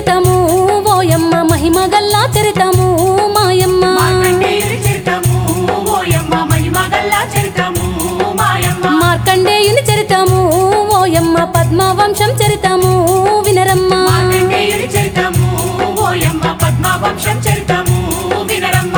చరితము ఓయమ్మ మహిమ గల్లా చరితము మాయమ్మ మార్కండేయుని చరితము ఓయమ్మ మహిమగల్ల చరితము మాయమ్మ మార్కండేయుని చరితము ఓయమ్మ పద్మవంశం చరితము వినరమ్మ మార్కండేయుని చరితము ఓయమ్మ పద్మవంశం చరితము వినరమ్మ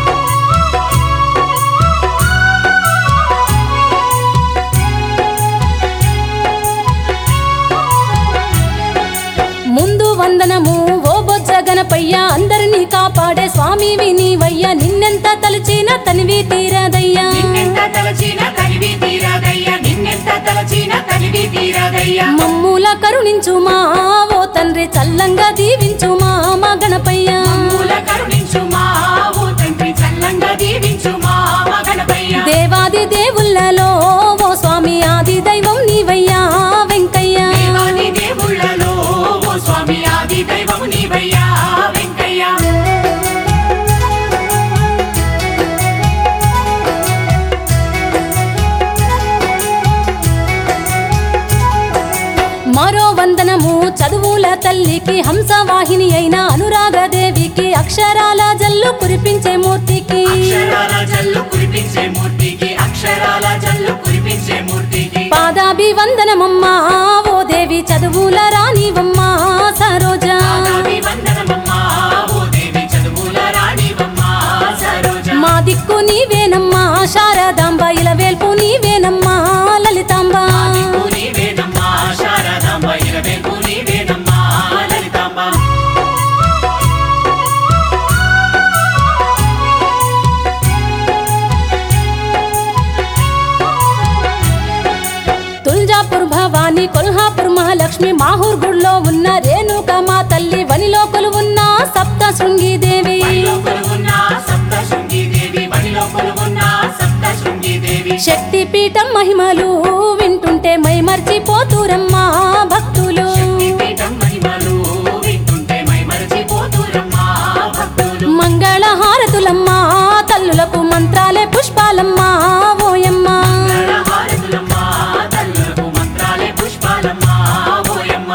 ముందు వందనము ఓ బొజ్జ గణపయ్య అందరినీ కాపాడే స్వామి వినివయ్య నిన్నెంత తలచిన తనివి తీరదయ్యా నిన్నెంత తలచిన తనివి తీరదయ్య నిన్నెంత తలచిన తనివి తీరదయ్య మమ్ముల కరుణించుమా ఓ తండ్రి చల్లంగా దీవించుమా మా గణపయ్య మూల కరుణించుమా ఓ తండ్రి చల్లంగా దీవించుమా మగనపయ్య దేవాది దేవుళ్ళలో ఓ స్వామి ఆది దైవం నీవయ్యా వెంకయ్య దేవాది దేవుళ్ళలో ఓ స్వామి ఆది దైవము నీవయ్యా వెంకయ్య మరో వందనము చదువుల తల్లికి హంసవాహిని అయిన అనురాగదేవికి అక్షరాల జల్లు కురిపించే మూర్తికి అక్షరాల జల్లు కురిపించే మూర్తికి అక్షరాల జల్లు కురిపించే మూర్తికి పాదాభివందనమమ్మా ఓ దేవి చదువుల రానివమ్మా సరోజా పాదాభి వందనమమ్మా ఓ దేవి చదువుల రాణివమ్మా సరోజ మా దిక్కు నీవేనమ్మా శారదాంబ ఇలవేల్పు నీవేనమ్మా లలితాంబ ఆదికు నీవేనమ్మా శారదాంబ ఇరవేకు నీవేనమ్మా లలితాంబ తుల్జాపూర్ భవాని కొల్హాపూర్ మహాలక్ష్మి మాహూర్ గుడిలో ఉన్న రేణుక మా తల్లి వనిలో కొలువున్న సప్త శృంగి దేవి బడిలో కొలువున్న సప్త శృంగి దేవి బడిలో కొలువున్న సప్త శృంగి దేవి శక్తి పీఠం మహిమలు వింటుంటే మై మర్చిపోతురమ్మా భక్తులు శక్తిపీఠం మహిమలు వింటుంటే మై మరచిపోతురమ్మా భక్తులు మంగళ హారతులమ్మా తల్లులకు మంత్రాలే పుష్పాలమ్మా ఓయమ్మా హారతులమ్మా తల్లులకు మంత్రాలే పుష్పాలమ్మా ఓయమ్మ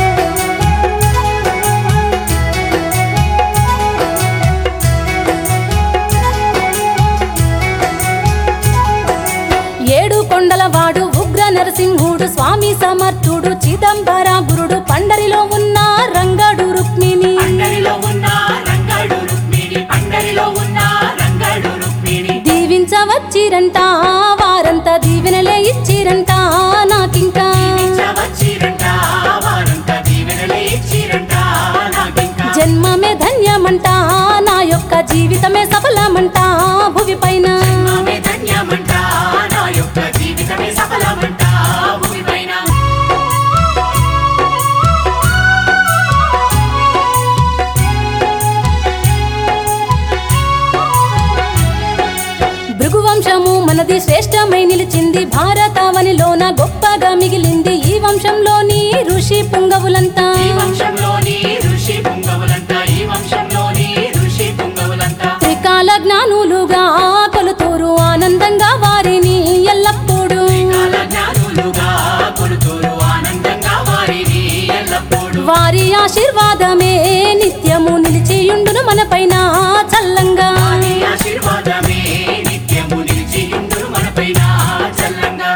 ఏడు కొండల వాడు ఉగ్ర నరసింహుడు స్వామి సమర్థుడు చిదంబర గురుడు పండరిలో ఉన్న రంగడు రుక్మిణి పండరిలో ఉన్న రంగడు రుక్మిణి పండరిలో ఉన్న రంగడు రుక్మిణి దీవించవచ్చిరంట వారంతా దీవెనలే ఇచ్చిరంట నాకింకా వచ్చిరంట వారంతా దీవెనలే ఇచ్చిరంట నాకింకా జన్మమే ధన్యమంట నా యొక్క జీవితమే సఫలమంట భువి పైన ఆమె ధన్యమంట నా యొక్క జీవితమే సఫలమంట భూమిపైన భృగువంశము మనది శ్రేష్టమై నిలిచింది భారతావనిలోన గొప్పగా మిగిలింది ఈ వంశంలోని ఋషి పుంగవులంతా ఈ వంశంలోని ఋషి పుంగవులంతా ఈ వంశంలోని ఋషి పుంగవులంతా త్రికాల జ్ఞానులుగా కొలుతూరు ఆనందంగా వారిని ఎల్లప్పుడూ కాల జ్ఞానులుగా కొలుతూరు ఆనందంగా వారిని ఎల్లప్పుడూ వారి ఆశీర్వాదమే నిత్యము నిలిచియుండును మన పైన చల్లంగా వారి ఆశీర్వాదమే నిత్యము నిలిచియుండును మనపైన చల్లంగా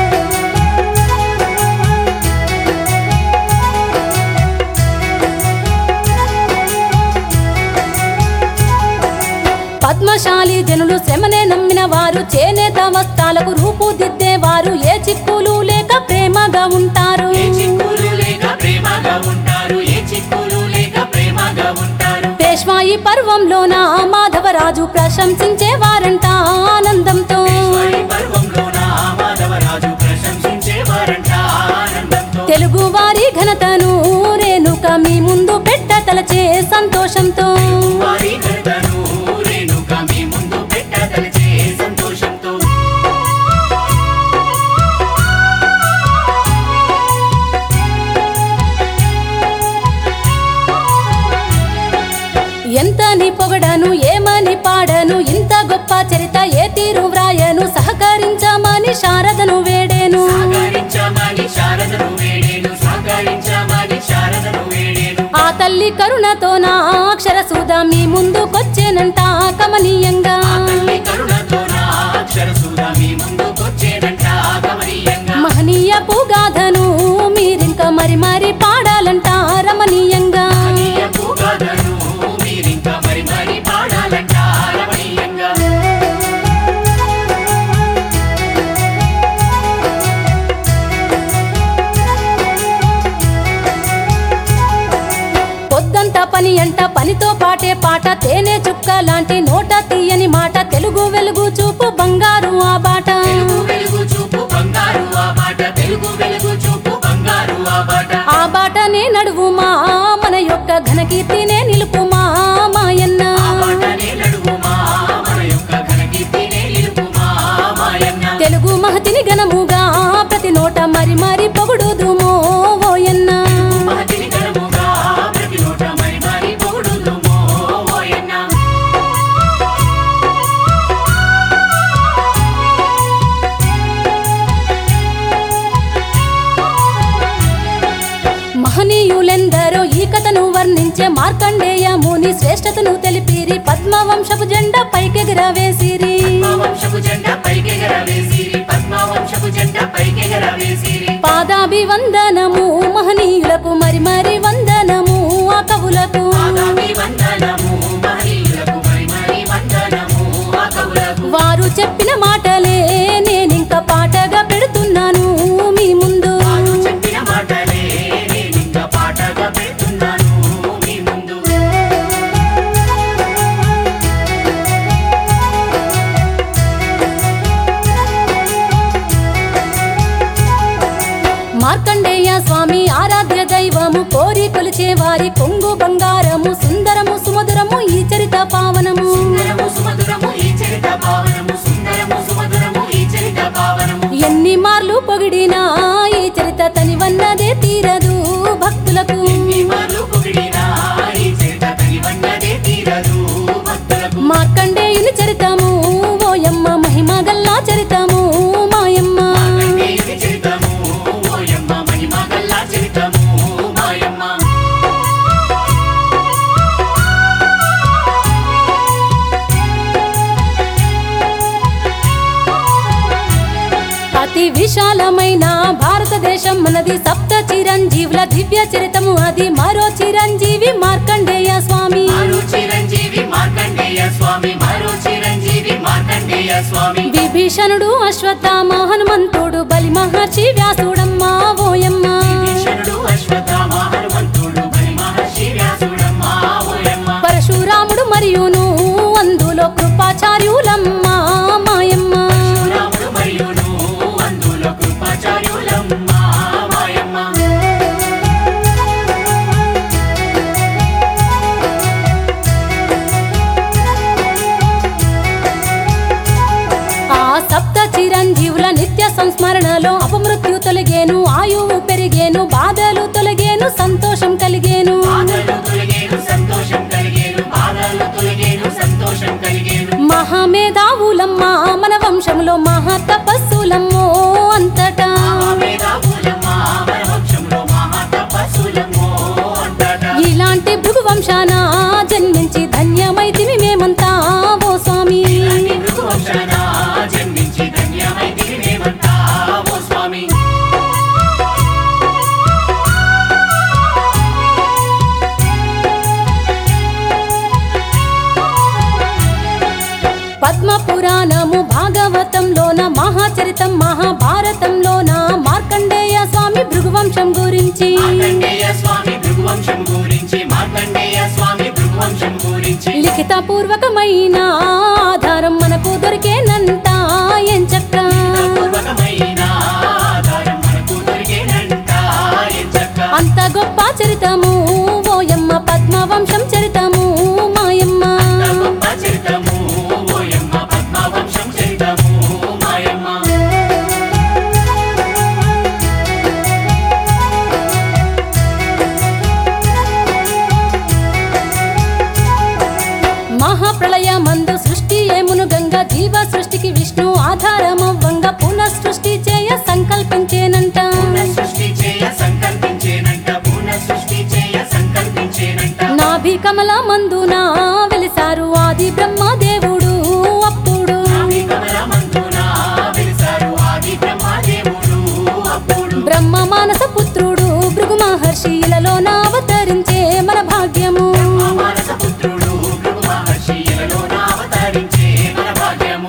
పద్మశాలి జనులు శ్రమనే నమ్మిన వారు చేనేత వస్త్రాలకు రూపుదిద్దేవారు ఏ చిక్కులు లేక ప్రేమగా ఉంటారు ఏ చిక్కులు లేక ప్రేమగా ఉంటారు ఏ చిక్కులు లేక ప్రేమగా ఉంటారు పేష్వాయి పర్వంలోన మాధవరాజు ప్రశంసించే వారంట ఆనందంతో పేష్వాయి పర్వంలోన మాధవరాజు ప్రశంసించేవారంట ఆనందంతో తెలుగు వారి ఘనతను రేణుక మీ ముందు పెట్ట తలచే సంతోషంతో వారి ఘనతను రేణుక మీ ముందు పెట్టదలిచే సంతోషంతో ఎంతని పొగడను ఏమని పాడను ఇంత గొప్ప చరిత ఏ తీరు వ్రాయను సహకరించమని శారదను వేడేను సహకరించమని శారదను వేడేను సహకరించమని శారదను వేడేను ఆ తల్లి కరుణతో నా అక్షర సుధ మీ ముందుకొచ్చేనంట కమనీయంగా ఆ తల్లి కరుణతో నా అక్షర సుధ మీ ముందుకొచ్చేనంట గమనీయంగా మహనీయ పూగాధను మీరింక మరి మరి పాడాలంట రమణీయంగా మహనీయ పూగాథను మీరింకా మరి మరి పాడాలంట రమణీయంగా పొద్దంతా పని అంట పనితో పాటే పాట తేనె చుక్క లాంటి నోట తీయని మాట తెలుగు వెలుగు చూపు బంగారు ఆ బాట తెలుగు వెలుగు చూపు బంగారు ఆ మాట తెలుగు వెలుగు చూపు బంగారు ఆ మాట ఆ బాటనే నడువుమా మన యొక్క ఘనకీర్తినే నిలుపుమా మాయన్న ఆ బాటనే నడువుమా మన యొక్క ఘనకీర్తినే నిలుపుమా మాయన్న తెలుగు మహతిని ఘనముగా ప్రతి నోట మరి మరి పొగుడుదుమో ఓయన్న మహతిని ఘనముగా ప్రతి నోట మరి మరి పొగుడుదుమో ఓయన్న మహనీయులెందరో ఈ కథను వర్ణించే మార్కండేయ ముని శ్రేష్టతను తెలిపిరి పద్మవంశపు జెండా పైకెగిరవేసిరి పద్మవంశపు జెండా పైకెగరవేసిరి పద్మవంశపు జెండా పైకెగరవేసిరి పాదాభివందనము మహనీయులకు మరి మరి వందనము ఆ కవులకు పాదాభి వందనము మహనీయులకు మరి మరి వందనము ఆ కవులకు వారు చెప్పిన మాటలే నేనింక పాటగా పెడుతున్నాను మీ ముందు వారు చెప్పిన మాటలే నేనింక పాటగా పెడుతున్నాను మీ ముందు మార్కండేయ స్వామి ఆరాధ్య దైవము కోరి కొలిచే వారి కొంగు బంగారము సుందరము సుమధురము ఈ చరిత పావనము సుందరము సుమధురము ఈ చరిత పావనము సుందరము సుమధురము ఈ చరిత పావనము ఎన్ని మార్లు పొగిడినా ఈ చరిత తనివన్నదే తీరదు భక్తులకు ఎన్ని మార్లు పొగిడినా ఈ చరిత తనివన్నదే తీరదు భక్తులకు మార్కండేయుని చరితము ఓయమ్మ మహిమ గల్లా చరితము మాయమ్మ మార్కండేయుని చరితము ఓయమ్మ మహిమ గల్లా చరితము మాయమ్మ అతి విశాలమైన భారతదేశం మనది సప్త చిరంజీవుల దివ్య చరితము అది మరో చిరంజీవి మార్కండేయ స్వామి మరో చిరంజీవి మార్కండేయ స్వామి మరో చిరంజీవి మార్కండేయ స్వామి విభీషణుడు అశ్వత్థామ హనుమంతుడు బలి మహర్షి వ్యాసుడమ్మ ఓయమ్మ విభీషణుడు అశ్వత్థామ హనుమంతుడు బలి మహర్షి వ్యాసుడమ్మ ఓయమ్మ పరశురాముడు మరియును అందులో కృపాచార్యులమ్మ మాయమ్మ రాముడు మరియును అందులో కృపాచార్యులమ్మ మాయమ్మ ఆ సప్త చిరంజీవుల నిత్య సంస్మరణలో అపమృత్యు తొలగేను ఆయువు పెరిగేను బాధలు తొలగేను సంతోషం కలిగేను బాధలు తొలగేను సంతోషం కలిగేను బాధలు తొలగేను సంతోషం కలిగేను మహామేధావులమ్మ మన వంశంలో మహా తపస్సులమ్మో అంతటా మహామేధావులమ్మ మన వంశంలో మహా తపస్సులమ్మో అంతటా ఇలాంటి భృగు వంశాన జన్మించి ధన్యమైతిమి మేమంతా ఓ స్వామి ఇలాంటి భృగువంశాన జన్మించి ధన్యమైతివి మేమంతా ఓ స్వామి పద్మ పురాణము భాగవతంలోన మహాచరితం మహాభారతంలోన మార్కండేయ స్వామి భృగువంశం గురించి మార్కండేయ స్వామి భృగువంశం గురించి మార్కండేయ స్వామి భృగువంశం గురించి లిఖిత పూర్వకమైన ఆధారం మనకు దొరికేనంట ఎంచక్క పూర్వకమైన ఆధారం మనకు దొరికేనంట ఎంచక్క అంత గొప్ప చరితము ఓయమ్మ పద్మవంశం చరితము మాయమ్మ అంత గొప్ప చరితము ఓయమ్మ పద్మవంశం చరితము మాయమ్మ మహాప్రళయ మందు సృష్టి ఏమును గంగా జీవ సృష్టికి విష్ణు ఆధారమవ్వంగా పునః సృష్టి చేయ సంకల్పించేనంట పూర్ణ సృష్టి చేయ సంకల్పించేనంట పూర్ణ సృష్టి చేయ సంకల్పించేనంట నాభి కమల మందున వెలిసారు ఆది బ్రహ్మదేవుడు అప్పుడు నాభి కమలమందున వెలిసారు ఆది బ్రహ్మదేవుడు అప్పుడు బ్రహ్మ మానస పుత్రుడు భృగు మహర్షి ఇలలోన అవతరించే మన భాగ్యము మా మానస పుత్రుడు భృగు మహర్షి ఇలలోన అవతరించే మన భాగ్యము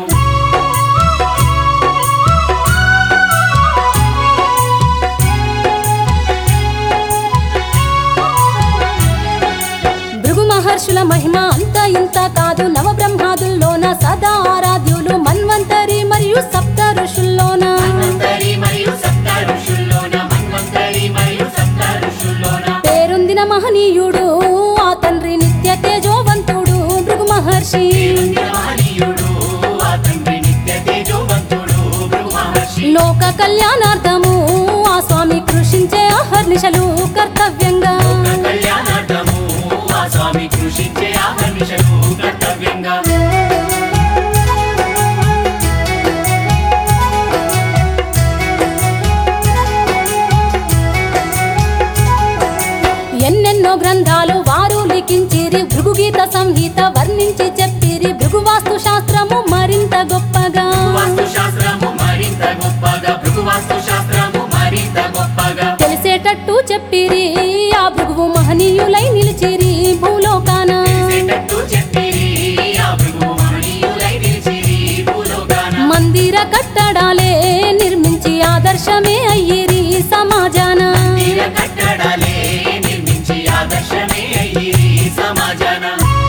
భృగు మహర్షుల మహిమ అంత ఇంత కాదు నవ బ్రహ్మాదుల్లోన సదా ఆరాధ్యులు మన్వంతరి మరియు సప్త ఋషుల్లోన మన్వంతరి మరియు సప్త ఋషుల్లోన మన్వంతరి మరియు సప్త ఋషుల్లోన పేరొందిన మహనీయుడు ఆ తండ్రి నిత్య తేజోవంతుడు భృగు మహర్షి పేరొందిన మహనీయుడు ఆ తండ్రి నిత్య తేజోవంతుడు భృగు మహర్షి లోక కళ్యాణార్థము ఆ స్వామి కృషించే అహర్నిశలు కర్తవ్యంగా లోక కళ్యాణార్థము ఆ స్వామి కృషించే ఆహర్నిశలు కర్తవ్యంగా ఎన్నెన్నో గ్రంథాలు వారు లిఖించిరి భృగుగీత సంహిత వర్ణించి చెప్పిరి భృగువాస్తు శాస్త్రము మరింత గొప్పగా వాస్తు శాస్త్రము మరింత గొప్పగా భృగు వాస్తు శాస్త్రము మరింత గొప్పగా తెలిసేటట్టు చెప్పిరి ఆ భృగువు మహనీయులై నిలిచిరి భూలోకాన తెలిసేటట్టు చెప్పిరి ఆ భృగు మహనీయులై నిలిచిరి భూలోకాన మందిర కట్టడాలే నిర్మించి ఆదర్శమే అయ్యిరి సమాజాన తీర కట్టడాలే నిర్మించి ఆదర్శమే అయ్యిరి సమాజాన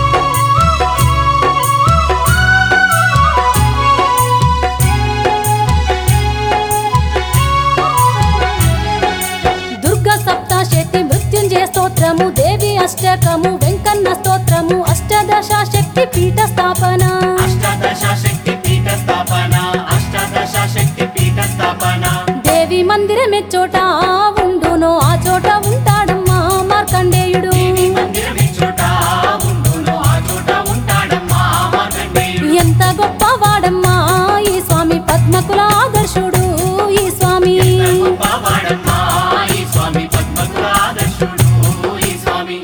దుర్గ సప్తశక్తి మృత్యుంజయ స్తోత్రము దేవి అష్టకము వెంకన్న స్తోత్రము అష్టదశ శక్తి పీఠ స్థాపన అష్టాదశ శక్తి పీఠ స్థాపన అష్టాదశ శక్తి పీఠ స్థాపన దేవి మందిరమే చోట ఉండునో ఆ చోట ఉంటాడమ్మా మార్కండేయుడు దేవి మందిరం ఈ చోట ఉండును ఆ చోట ఉంటాడమ్మా మార్కండేయుడు ఎంత గొప్పవాడమ్మా ఈ స్వామి పద్మకుల ఆదర్శుడు ఈ స్వామి గొప్పవాడమ్మా ఈ స్వామి పద్మకుల ఆదర్శుడు ఈ స్వామి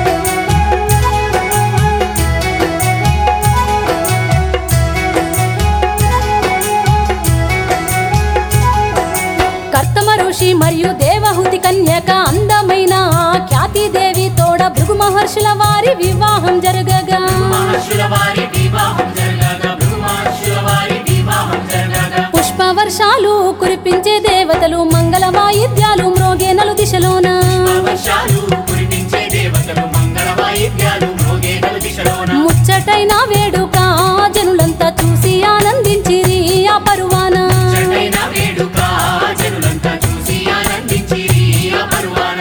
కర్తమ ఋషి మరియు దేవహుతి కన్యక అందమైన ఆ ఖ్యాతి దేవి తోడ భృగు మహర్షుల వారి వివాహం జరగగా మహర్షుల వారి వివాహం జరగగా భృగు మహర్షుల వారి వివాహం జరగగా పుష్ప వర్షాలు కురిపించే దేవతలు మంగళ వాయిద్యాలు మ్రోగే నలు దిశలోన వర్షాలు కురిపించే దేవతలు మంగళ వాయిద్యాలు మోగేగల దిశలోన ముచ్చటైన వేడుక జనులంతా చూసి ఆనందించిరి ఆ పరువాన చెడ్డైన వేడుక జనులంతా చూసి ఆనందించిరి ఆ పరువాన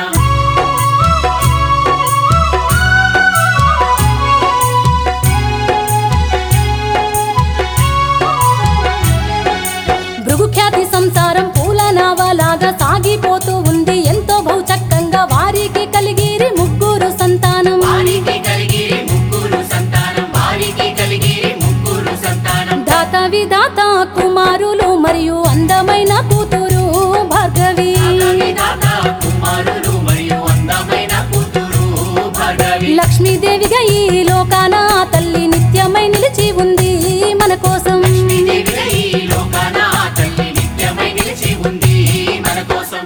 భృగు ఖ్యాతి సంసారం పూల నావలాగా సాగిపోతూ ఉంది ఎంతో బహుచక్కంగా వారికి కలిగిరి ముగ్గురు సంతానం వారికి కలిగిరి ముగ్గురు సంతానం వారికి కలిగిరి ముగ్గురు సంతానం దాత విధాత కుమారులు మరియు అందమైన కూతురు భార్గవి విధాత కుమారులు మరియు అందమైన కూతురు భార్గవి లక్ష్మీదేవిగా ఈ లోకాన ఆ తల్లి నిత్యమై నిలిచి ఉంది మన కోసం లక్ష్మీదేవిగా ఈ లోకాన ఆ తల్లి నిత్యమై నిలిచి ఉంది మన కోసం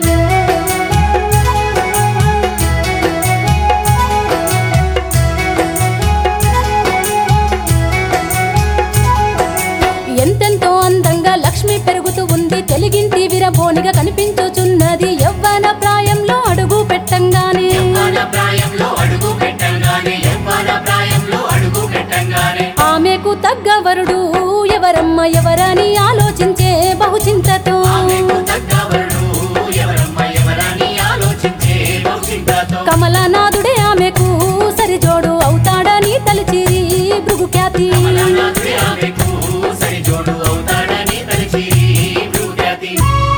ఎంతెంతో అందంగా లక్ష్మి పెరుగుతూ ఉంది తెలుగింటి విరబోనిగా కనిపించుచున్నది యవ్వన ప్రాయంలో అడుగు పెట్టంగానే యవ్వన ప్రాయంలో అడుగు పెట్టంగానే యవ్వన ప్రాయంలో అడుగు పెట్టంగానే ఆమెకు తగ్గ వరుడు ఎవరమ్మ ఎవరని ఆలోచించే బహుచింతతో ఆమెకు తగ్గవరుడు ఎవరమ్మ ఎవరని ఆలోచించే బహుచింతతో కమలనాథుడే ఆమెకు సరిజోడు అవుతాడని తలిచిరి భృగు ఖ్యాతి కమలనాథుడే ఆమెకు సరిజోడు అవుతాడని తలిచి భృగుఖ్యాతి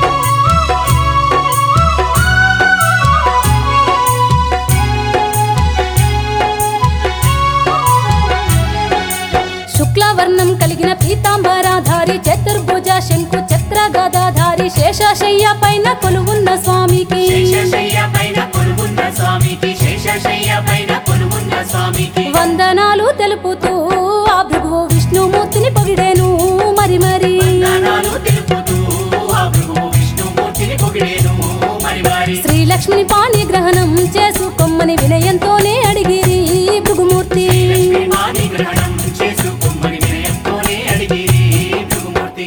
శుక్లవర్ణం కలిగిన పీతాంబరాధారి చతుర్భుజ శంకు చక్ర గదాధారి శేషశయ్య పైన కొలువున్న స్వామికి శేషశయ్య పైన కొలువున్న స్వామికి శేషశయ్య పైన కొలువున్న స్వామికి వందనాలు తెలుపుతూ ఆ భృగు విష్ణుమూర్తిని పొగిడేను మరి మరి దానాలు తెలుపుతూ ఆ భృగు విష్ణుమూర్తిని పొగిడేను మరి మరి శ్రీలక్ష్మిని పాణి గ్రహణం చేసుకోమ్మని వినయంతోనే అడిగిరి భృగుమూర్తి లక్ష్మీ మాని గ్రహణం చేసుకుమ్మని వినయంతోనే అడిగిరి భృగుమూర్తి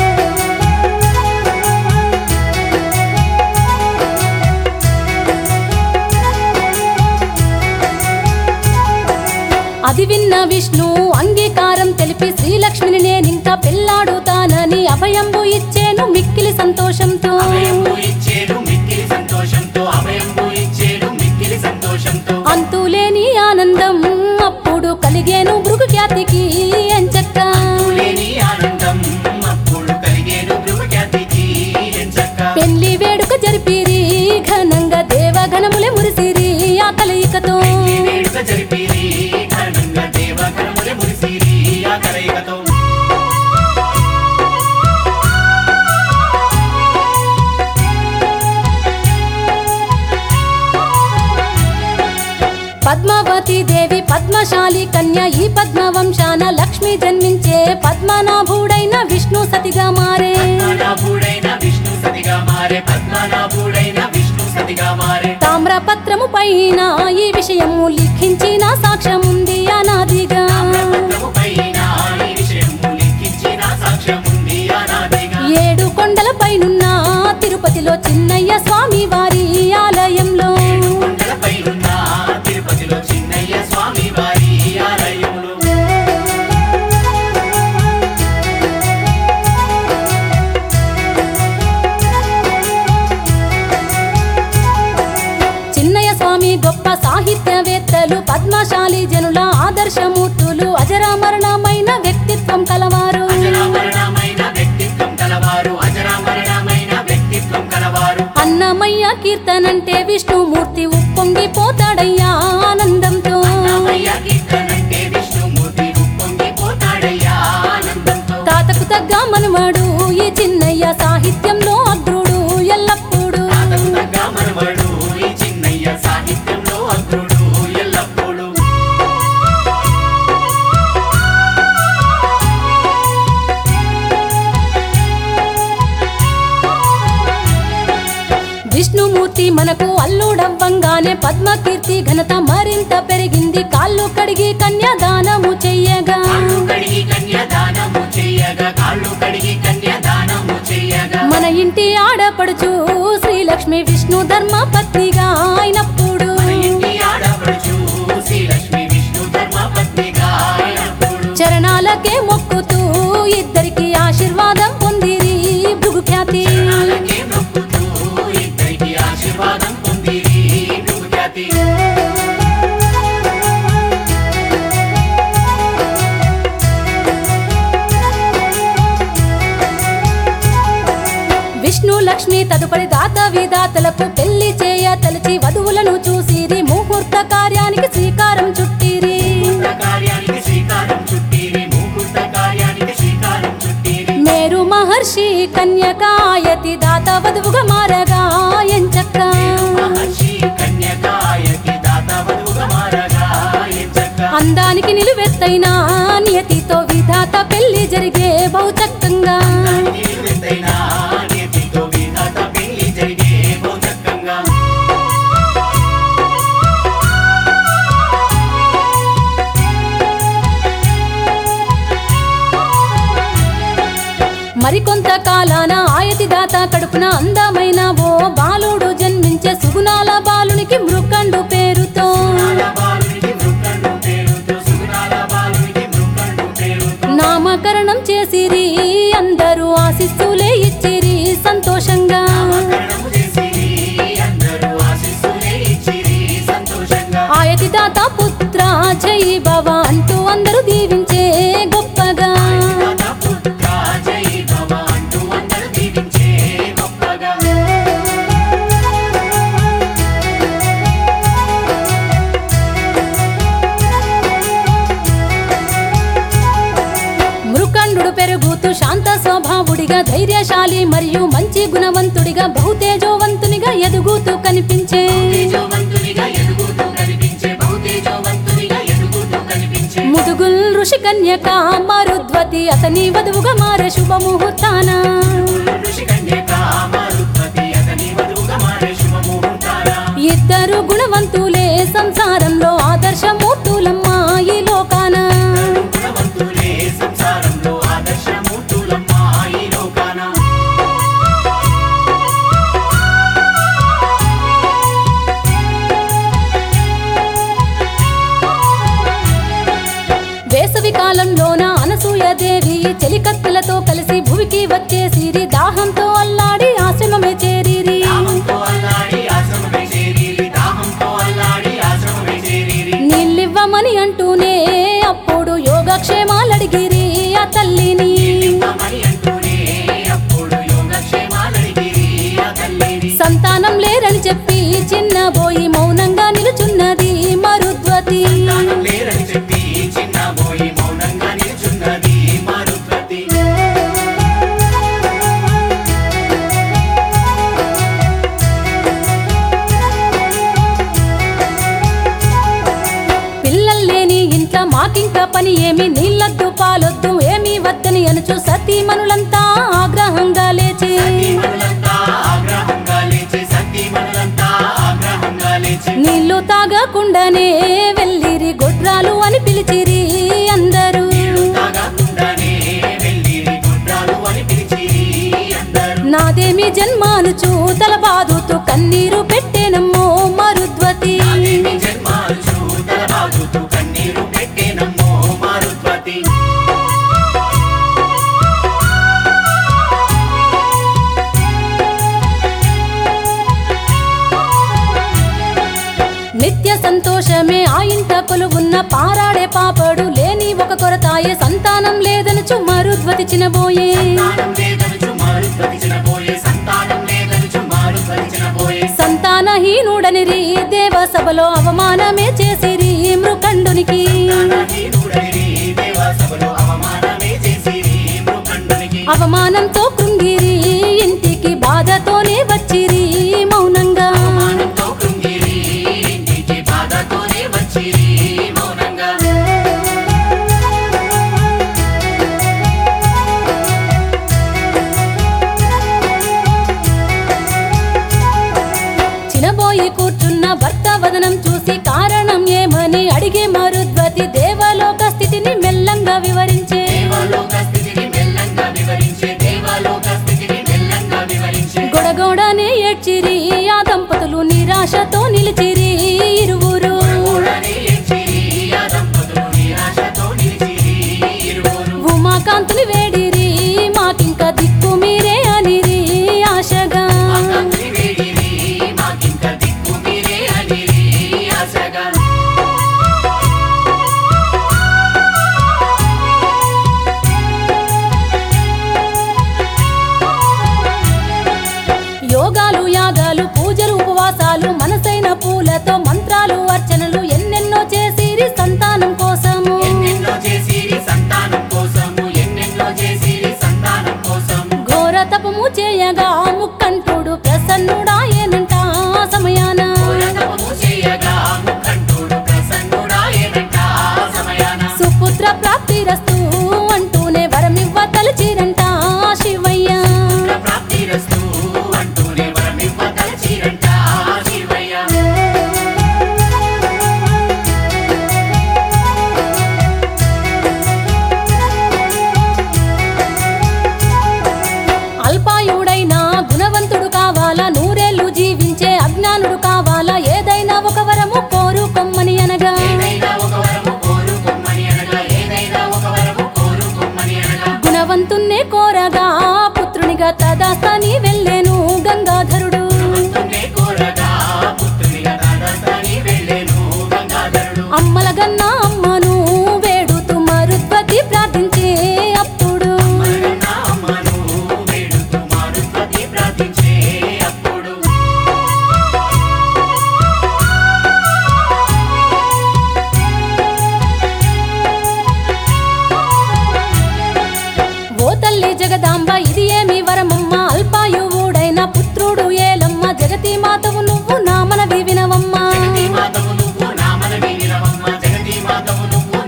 అది విన్న విష్ణు అంగీకారం తెలిపి శ్రీలక్ష్మిని నేనింకా పెళ్ళాడుతానని అభయంబు ఇచ్చేను మిక్కిలి సంతోషంతో అభయంబు ఇచ్చేడు మిక్కిలి సంతోషంతో అభయంబు ఇచ్చేడు మిక్కిలి సంతోషంతో అంతులేని ఆనందం అప్పుడు కలిగేను భృగు ఖ్యాతికి ఎంచక్క లేని ఆనందం అప్పుడు కలిగేను భృగుఖ్యాతికి ఎంచక్క పెళ్లి వేడుక జరిపిరి ఘనంగా దేవగణములే మురిసిరి ఆ కలయికతో పెళ్లి వేడుక జరిపిరి ఘనంగా దేవగణములే మురిసిరి ఆ కలయికతో పద్మావతి దేవి పద్మశాలి కన్య ఈ పద్మవంశాన లక్ష్మి జన్మించే పద్మనాభుడైన విష్ణు సతిగా మారే పద్మనాభుడైన విష్ణు సతిగా మారే పద్మనాభుడైన విష్ణు సతిగా మారే తామ్రపత్రము పైన ఈ విషయము లిఖించిన సాక్ష్యముంది అనాదిగా తామ్రపత్రము పైన ఈ విషయము లిఖించిన సాక్ష్యముంది అనాదిగా ఏడు కొండల పైనున్న తిరుపతిలో చిన్నయ్య స్వామి వారి ఆలయంలో కొండలపైనున్న తిరుపతిలో చిన్నయ్య స్వామి వారి ఆలయములు చిన్నయ్య స్వామి గొప్ప సాహిత్యవేత్తలు పద్మశాలి జనుల ఆదర్శమూర్తులు అజరామరణమైన వ్యక్తిత్వం కలవారు అజరామరణమైన వ్యక్తిత్వం కలవారు అజరామరణమైన వ్యక్తిత్వం కలవారు అన్నమయ్య కీర్తనంటే విష్ణుమూర్తి ఉప్పొంగిపోతాడయ్యా ఆనందంతో రామయ్య కీర్తనంటే విష్ణుమూర్తి ఉప్పొంగిపోతాడయ్యా ఆనందంతో తాతకు తగ్గ మనవాడు ఈ చిన్నయ్య సాహిత్యంలో అగ్రుడు ఎల్లప్పుడూ తాతకు తగ్గ మనవడు ఈ చిన్నయ్య సాహిత్యంలో అగ్రుడు ఎల్లప్పుడూ విష్ణుమూర్తి మనకు అల్లుడవ్వంగానే పద్మకీర్తి ఘనత మరింత పెరిగింది కాళ్ళు కడిగి కన్యాదానము చెయ్యగా కాళ్ళు కడిగి కన్యాదానము చెయ్యగా కాళ్ళు కడిగి కన్యాదానము చెయ్యగా మన ఇంటి ఆడపడుచు శ్రీలక్ష్మి విష్ణు ధర్మ పత్నిగా అయినప్పుడు మన ఇంటి ఆడపడుచు శ్రీలక్ష్మి విష్ణు ధర్మ పత్నిగా అయినప్పుడు చరణాలకే మొక్కుతూ ఇద్దరికి ఆశీర్వాదం పొందిరి భృగు ఖ్యాతి చరణాలకే మొక్కుతూ ఇద్దరికి ఆశీర్వాదం పొందిరి భృగుఖ్యాతి విష్ణు లక్ష్మి తదుపరి దాత విధాతలకు పెళ్లి చేయ తలచి వధువులను చూసిరి ముహూర్త కార్యానికి శ్రీకారం చుట్టిరి ముహూర్త కార్యానికి శ్రీకారం చుట్టిరి ముహూర్త కార్యానికి శ్రీకారం చుట్టిరి మేరు మహర్షి కన్యకాయతి దాత వధువుగా మారగా ఎంచక్క మహర్షి కన్యకాయకి దాత వధువుగా మారగా ఎంచక్క అందానికి నిలువెత్తైన నియతితో విధాత పెళ్లి జరిగే బహుచక్కంగా నిలువెత్తైన నియతితో విధాత పెళ్లి జరిగే బహుచక్కంగా మరికొంత కాలాన ఆయతి దాత కడుపున అందమైన ఓ బాలుడు జన్మించే సుగుణాల బాలునికి మృకండు పేరుతో సుగుణాల బాలునికి మృకండు పేరుతో సుగుణాల బాలునికి మృకండు పేరుతో నామకరణం చేసిరి అందరూ ఆశిస్సులే ఇచ్చిరి సంతోషంగా నామకరణము చేసిరి అందరూ ఆశీస్సులే ఇచ్చిరి సంతోషంగా ఆయతి దాత పుత్ర జై భవ అంటూ అందరూ దీవించే గొప్పగా దాత పుత్ర జై భవ అంటూ అందరూ దీవించే గొప్పగా మృకండు పెరుగుతూ శాంత స్వభావుడిగా ధైర్యశాలి మరియు మంచి గుణవంతుడిగా బహుతేజోవంతునిగా ఎదుగుతూ కనిపించే తేజోవంతునిగా ఎదుగుతూ కనిపించే బహుతేజోవంతునిగా ఋషి కన్యక మరుద్వతి అతని వధువుగా మారే శుభముహూర్తాన ఋషి కన్యక మరుద్వతి అతని వధువుగా మారే శుభముహూర్తాన ఇద్దరు గుణవంతులే సంసారంలో ఆదర్శమూర్తులమ్మా ఈ లోకాన గుణవంతులే సంసారంలో ఆదర్శమూర్తులమ్మ ఈ లోకాన వేసవి కాలంలోన అనసూయదేవి చెలికత్తెలతో కలిసి భూమికి వచ్చేసిరి దాహంతో అల్లాడి ఆశ్రమమే చేరిరి దాహంతో అల్లాడి ఆశ్రమమే చేరిరి దాహంతో అల్లాడి ఆశ్రమమే చేరిరి నీళ్ళివ్వమని అంటూనే అప్పుడు యోగక్షేమాలడిగిరి ఆ తల్లిని ఇవ్వమని అంటూనే అప్పుడు యోగక్షేమాలడిగిరి ఆ తల్లిని సంతానం లేరని చెప్పి చిన్నబోయి మౌనంగా నిలుచున్నది మరుద్వతి సంతానం లేరని చెప్పి చిన్నబోయి మౌనంగా నిల్చున్నది మరుద్వతి పిల్లల్లేని ఇంట్లో మాకింక పని ఏమి నీళ్ళద్దు పాలొద్దు ఏమీ వద్దని అనుచు సతీమణులంతా ఆగ్రహంగా లేచి సతీమణులంతా ఆగ్రహంగా లేచి సతీమణులంతా ఆగ్రహంగా లేచి నీళ్లు తాగకుండానే వెళ్ళిరి గొడ్రాలు అని పిలిచిరి అందరూ నీళ్లు తాగకుండానే వెళ్ళిరి గుడ్రాలు అని పిలిచిరి అందరూ నాదేమి జన్మానుచు తల బాదుతూ కన్నీరు పెట్టేనమ్మో మరుద్వతి నాదేమి జన్మాలు చూతల బాదుతూ కన్నీరు పెట్టేనమ్మో మారుద్వతి నిత్య సంతోషమే ఆ ఇంట కొలువున్న పారాడే పాపడు లేని ఒక కొరతాయే సంతానం లేదనుచు మరుద్వతి చినబోయే సంతానం లేదనుచు మారుద్వతి చినబోయే సంతానం లేదనుచు మారుద్వతి చినబోయే సంతానహీనుడనిరి దేవ సభలో అవమానమే చేసిరి మృకండునికి సంతానహీనుడనిరి దేవసభలో అవమానమే చేసిరి మృకండునికి అవమానంతో కృంగిరి ఇంటికి బాధతోనే వచ్చిరి మౌనంగా అవమానంతో కృంగిరి ఇంటికి బాధతోనే వచ్చిరి మౌనంగా చినబోయి కూర్చున్న భర్త వదనం చూసి కారణం ఏమని అడిగే మరుద్వతి దేవలోక స్థితిని మెల్లంగా వివరించే దేవలోక స్థితిని మెల్లంగా వివరించే దేవలోక స్థితిని మెల్లంగా వివరించే గొడగొడనే ఏడ్చిరి ఆ దంపతులు నిరాశతో నిలిచిరి ఇరువురు గోడని ఏడ్చిరి ఆ దంపతులు నిరాశతో నిలిచిరి ఇరువురు ఉమాకాంతుని వేడిరి మాకింక దిక్కు మీరే అనిరి ఆశగా ఆకాంక్షి వేడిరి మాకింక దిక్కు మీరే అనిరి ఆశగా యోగాలు యాగాలు పూజలు ఉపవాసాలు మనసైన పూలతో మంత్రాలు అర్చనలు ఎన్నెన్నో చేసిరి సంతానం కోసము ఎన్నెన్నో చేసిరి సంతానం కోసము ఎన్నెన్నో చేసిరి సంతానం కోసము ఘోర తపము చేయగా ముక్కంటుడు ప్రసన్నుడాయనంట ఆ సమయాన పూరతపము చేయగా ముఖంఠుడు ప్రసన్నుడాయనంట ఆ సమయాన సుపుత్ర ప్రాప్తి రస్తు అంటూనే వరమివ్వ తలచిరంట ఆ శివయ్య ప్రాప్తిరస్తు అంటూనే వరమివ్వ తలచిరంట ఆ శివయ్య అల్పాయుడైన గుణవంతుడు కావాలా నూరేళ్లు జీవించే అజ్ఞానుడు కావాలా ఏదైనా ఒక వరము కోరుకొమ్మని అనగా ఏదైనా ఒక వరము కోరుకొమ్మని అనగా ఏదైనా ఒక వరము కోరుకొమ్మని అనగా గుణవంతున్నే కోరగా పుత్రునిగా తదాస్తాని వెళ్ళేను గంగాధరుడు భక్తున్నే కోరగా పుత్రునిగా దాదాస్తాని వెళ్ళెను గంగాధరుడు అమ్మల గన్నా అమ్మను వేడుతూ మరుద్వతి ప్రార్థించే అప్పుడు మరగన్న అమ్మను వేడుతూ మారుద్వతి ప్రార్థించే అప్పుడు ఓ తల్లి జగదాంబ ఇది ఏమి వరమమ్మ అల్పాయువుడైన పుత్రుడు ఏలమ్మ జగతి మాతవు నువ్వు నా మనవి వినవమ్మా జగతి మాతవు నువ్వు నా మనవి వినవమ్మ జగతి మాతవు నువ్వు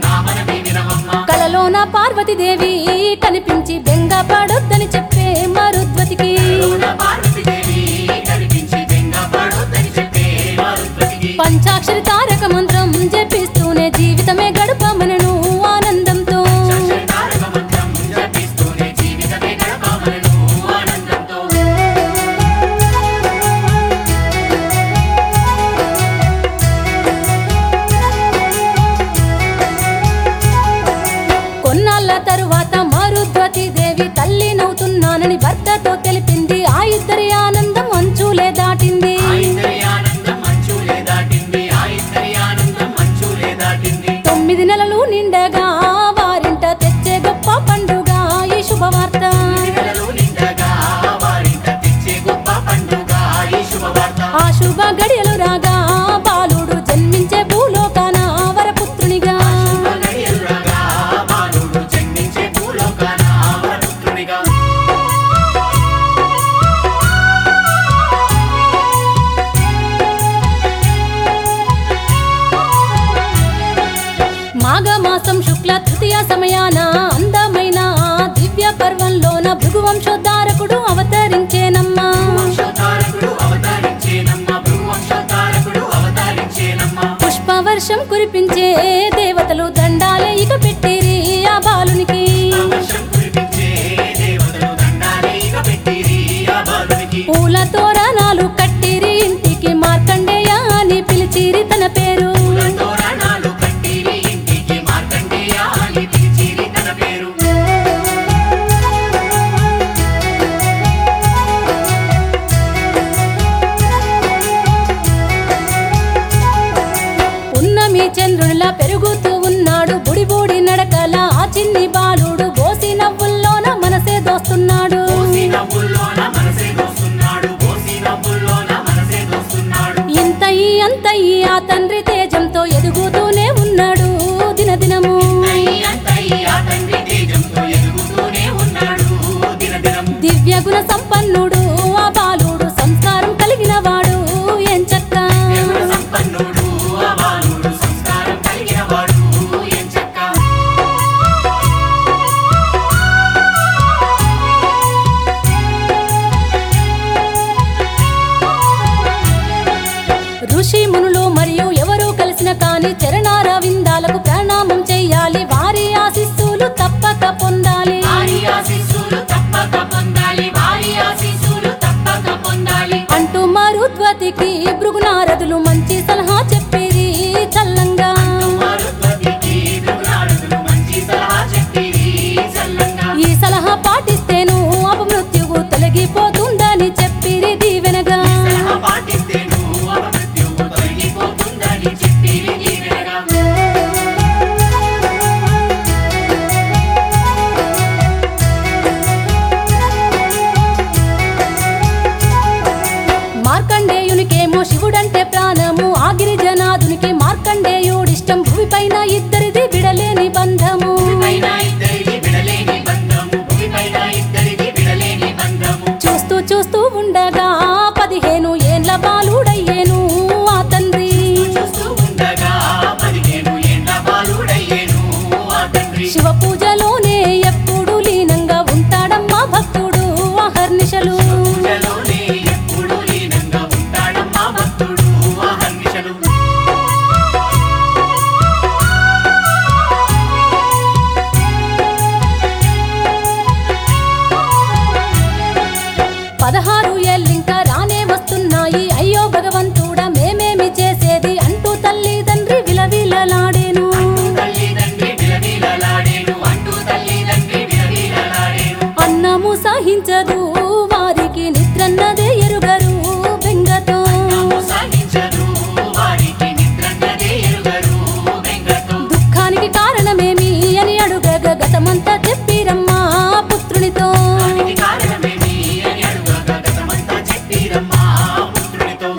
పార్వతీదేవి కనిపించి బెంగ పడొద్దని చెప్పే మరుద్వతికి లోన పార్వతీదేవి కనిపించి బెంగపడొద్దని చెప్పే మారుద్వతికి. పంచాక్షరి తారక మంత్రం జపిస్తూనే జీవితమే గడపమనను ఆనందంతో చచ్చని తారక మంత్రం జపిస్తూనే జీవితమే గడపమనను ఆనందంతో. కొన్నాళ్ళ తరువాత మరుద్వతి దేవి తల్లి నవ్వుతున్నానని భర్తతో తెలిపింది ఆ ఇద్దరి ఆనందం అంచులే దాటింది ఆ ఇద్దరి ఆనందం మంచులే దాటింది ఆ ఇద్దరి ఆనందం మంచులే దాటింది తొమ్మిది నెలలు నిండగా వారింట తెచ్చే గొప్ప పండుగ ఈ శుభవార్త నెలలు నిండగా వారింట తెచ్చే గొప్ప పండుగ ఈ శుభవార్త ఆ శుభ గడియలు రాగా బాలుడు జన్మించే భూలోకాన వరపుత్రునిగా గడియలురాగా బాలుడు జన్మించే భూలోకాన వరపుత్రునిగా. మాఘమాసం శుక్ల తృతీయ సమయాన అందమైన ఆ దివ్య పర్వంలోన భృగువంశోద్ధారకుడు అవతరించేనమ్మా వంశోద్ధారకుడు అవతరించేనమ్మ భృగువంశోద్ధారకుడు అవతరించేనమ్మ పుష్పవర్షం కురిపించే దేవతలు దండాలే ఇక పెట్టిరి ఆ బాలునికి వర్షం కురిపించే దేవతలు దండాలే ఇక పెట్టిరి ఆ బాలునికి పూల తోరణాలు కట్టిరి ఇంటికి మార్కండేయ అని పిలిచిరి తన పేరు తోరణాలు కట్టిరి ఇంటికి మార్కండేయ అని పిలిచిరి తన పేరు ఉన్నమి చంద్రునిలా పెరుగుతూ ఉన్నాడు బుడి బుడి నడకల ఆ చిన్ని బాలుడు బోసి నవ్వుల్లోన మనసే దోస్తున్నాడు పోసి నవ్వుల్లోన మనసే దోస్తున్నాడు పోసి నవ్వుల్లోన మనసే దోస్తున్నాడు ఇంత ఈ అంత ఈ ఆ తండ్రి తేజంతో ఎదుగుతూనే ఉన్నాడు దినదినము అయ్యి అంతయ్యి ఆ తండ్రి తేజంతో ఎదుగుతూనే ఉన్నాడు దినదినము దివ్య గుణ సంపన్నుడు ఆ బాలుడు సంస్కారం కలిగిన వాడు ఎంచక్క దేవుడు సంపన్నుడు ఆ బాలుడు సంస్కారం కలిగిన వాడు ఎంచక్క ఋషి మునులు మరియు ఎవరు కలిసిన కాని చరణార విందాలకు ప్రణామం చెయ్యాలి వారి ఆశిస్సులు తప్పక పొందాలి వారి ఆశీస్సులు తప్పక పొందాలి వారి ఆశీస్సులు తప్పక పొందాలి అంటూ మరుద్వతికి భృగునారదులు మంచి సలహా చెప్పిరి చల్లంగా మరుద్వతికి దుర్నారదులు మంచి సలహా చెప్పిరి చల్లంగా ఈ సలహా పాటిస్తేను అపమృత్యువు తొలగిపోతుందని చెప్పిరి దీవెనగా సలహా పాటిస్తేను అపమృత్యువు తొలగిపోతుందని చెప్పిరి దీవెనగా మార్కండేయునికేమో శివుడంటే ప్రాణము ఆగిరి జనాదునికి మార్కండేయుడిష్టం భూమిపైన ఇద్దరిది విడలేని బంధము భూమిపైన ఇద్దరిది విడలేని బంధము భూమిపైన ఇద్దరిది విడలేని బంధము చూస్తూ చూస్తూ ఉండగా పదిహేను ఏండ్ల బాలుడయ్యేను ఆ తండ్రి చూస్తూ ఉండగా పదిహేను ఏండ్ల బాలుడయ్యేను ఆ తండ్రి శివ పూజలోనే ఎప్పుడు లీనంగా ఉంటాడమ్మా భక్తుడు అహర్నిశలు పూజలోనే ఎప్పుడు లీనంగా ఉంటాడమ్మా భక్తుడు అహర్నిశలు పదహారు ఏళ్ళింకా రానే వస్తున్నాయి అయ్యో భగవంతుడా మేమేమి చేసేది అంటూ తల్లిదండ్రి విలవిలలాడేను తల్లిదండ్రి విలవిలలాడేను అంటూ తల్లిదండ్రి విలవిలలాడేను అన్నము సహించదు వారికి నిద్రన్నదే ఎరుగరు బెంగతో నమ్ము సాగించరు వారికి నిద్రన్నదే ఎరుగరు బెంగతో దుఃఖానికి కారణమేమి అని అడుగగా గతమంతా చెప్పిరమ్మా పుత్రునితో దానికి కారణమేమి అని అడుగగా గతమంతా చెప్పిరమ్మా పుత్రునితో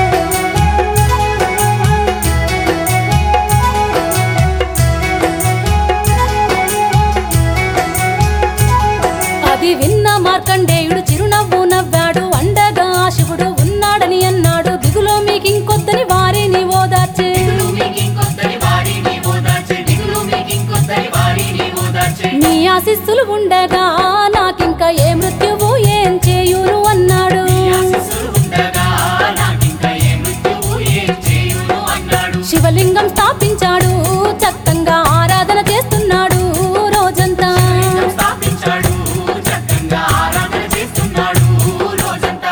అది విన్న మార్కండేయుడు చిరునవ్వు నవ్వాడు అండగా ఆ శివుడు ఉన్నాడని అన్నాడు దిగులో మీకింకొద్దని వారిని ఓదార్చే దిగులు మీకింకొద్దని వారిని ఓదార్చే దిగులు మీకింకొద్దని వారిని ఓదార్చే మీ ఆశిస్సులు ఉండగా నాకింక ఏ మృత్యువు ఏం చేయును అన్నాడు నీ ఆశీస్సులు ఉండగా నాకింక ఏ మృత్యువు ఏం చేయును అన్నాడు శివలింగం స్థాపించాడు చక్కంగా ఆరాధన చేస్తున్నాడు రోజంతా లింగం స్థాపించాడు చక్కగా ఆరాధన చేస్తున్నాడు రోజంతా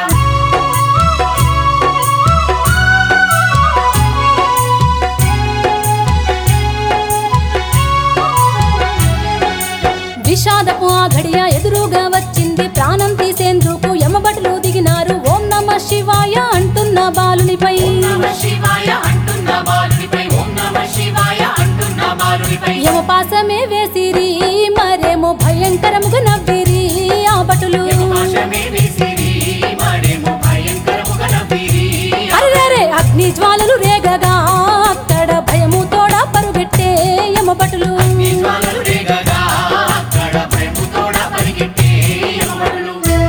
విషాదపు ఆ గడియ ఎదురుగా వచ్చింది ప్రాణం తీసేందుకు యమబటులు దిగినారు ఓం నమ శివాయ అంటున్న బాలునిపై ఓం నమ శివాయ అంటున్న బాలునిపై ఓం నమ శివాయ అంటున్న బాలునిపై యమపాసమే వేసిరి మరేమో భయంకరముగా నవ్విరి ఆ భటులు యమపాశమే వేసిరి మరేమో భయంకరముగా నవ్విరి అర్రరే అగ్ని జ్వాలలు రేగగా అక్కడ భయము తోడ పరుగెట్టే యమభటులు నీ జ్వాలలు రేగగా అక్కడ భయముతోడ పరిగెట్టే యమభటులు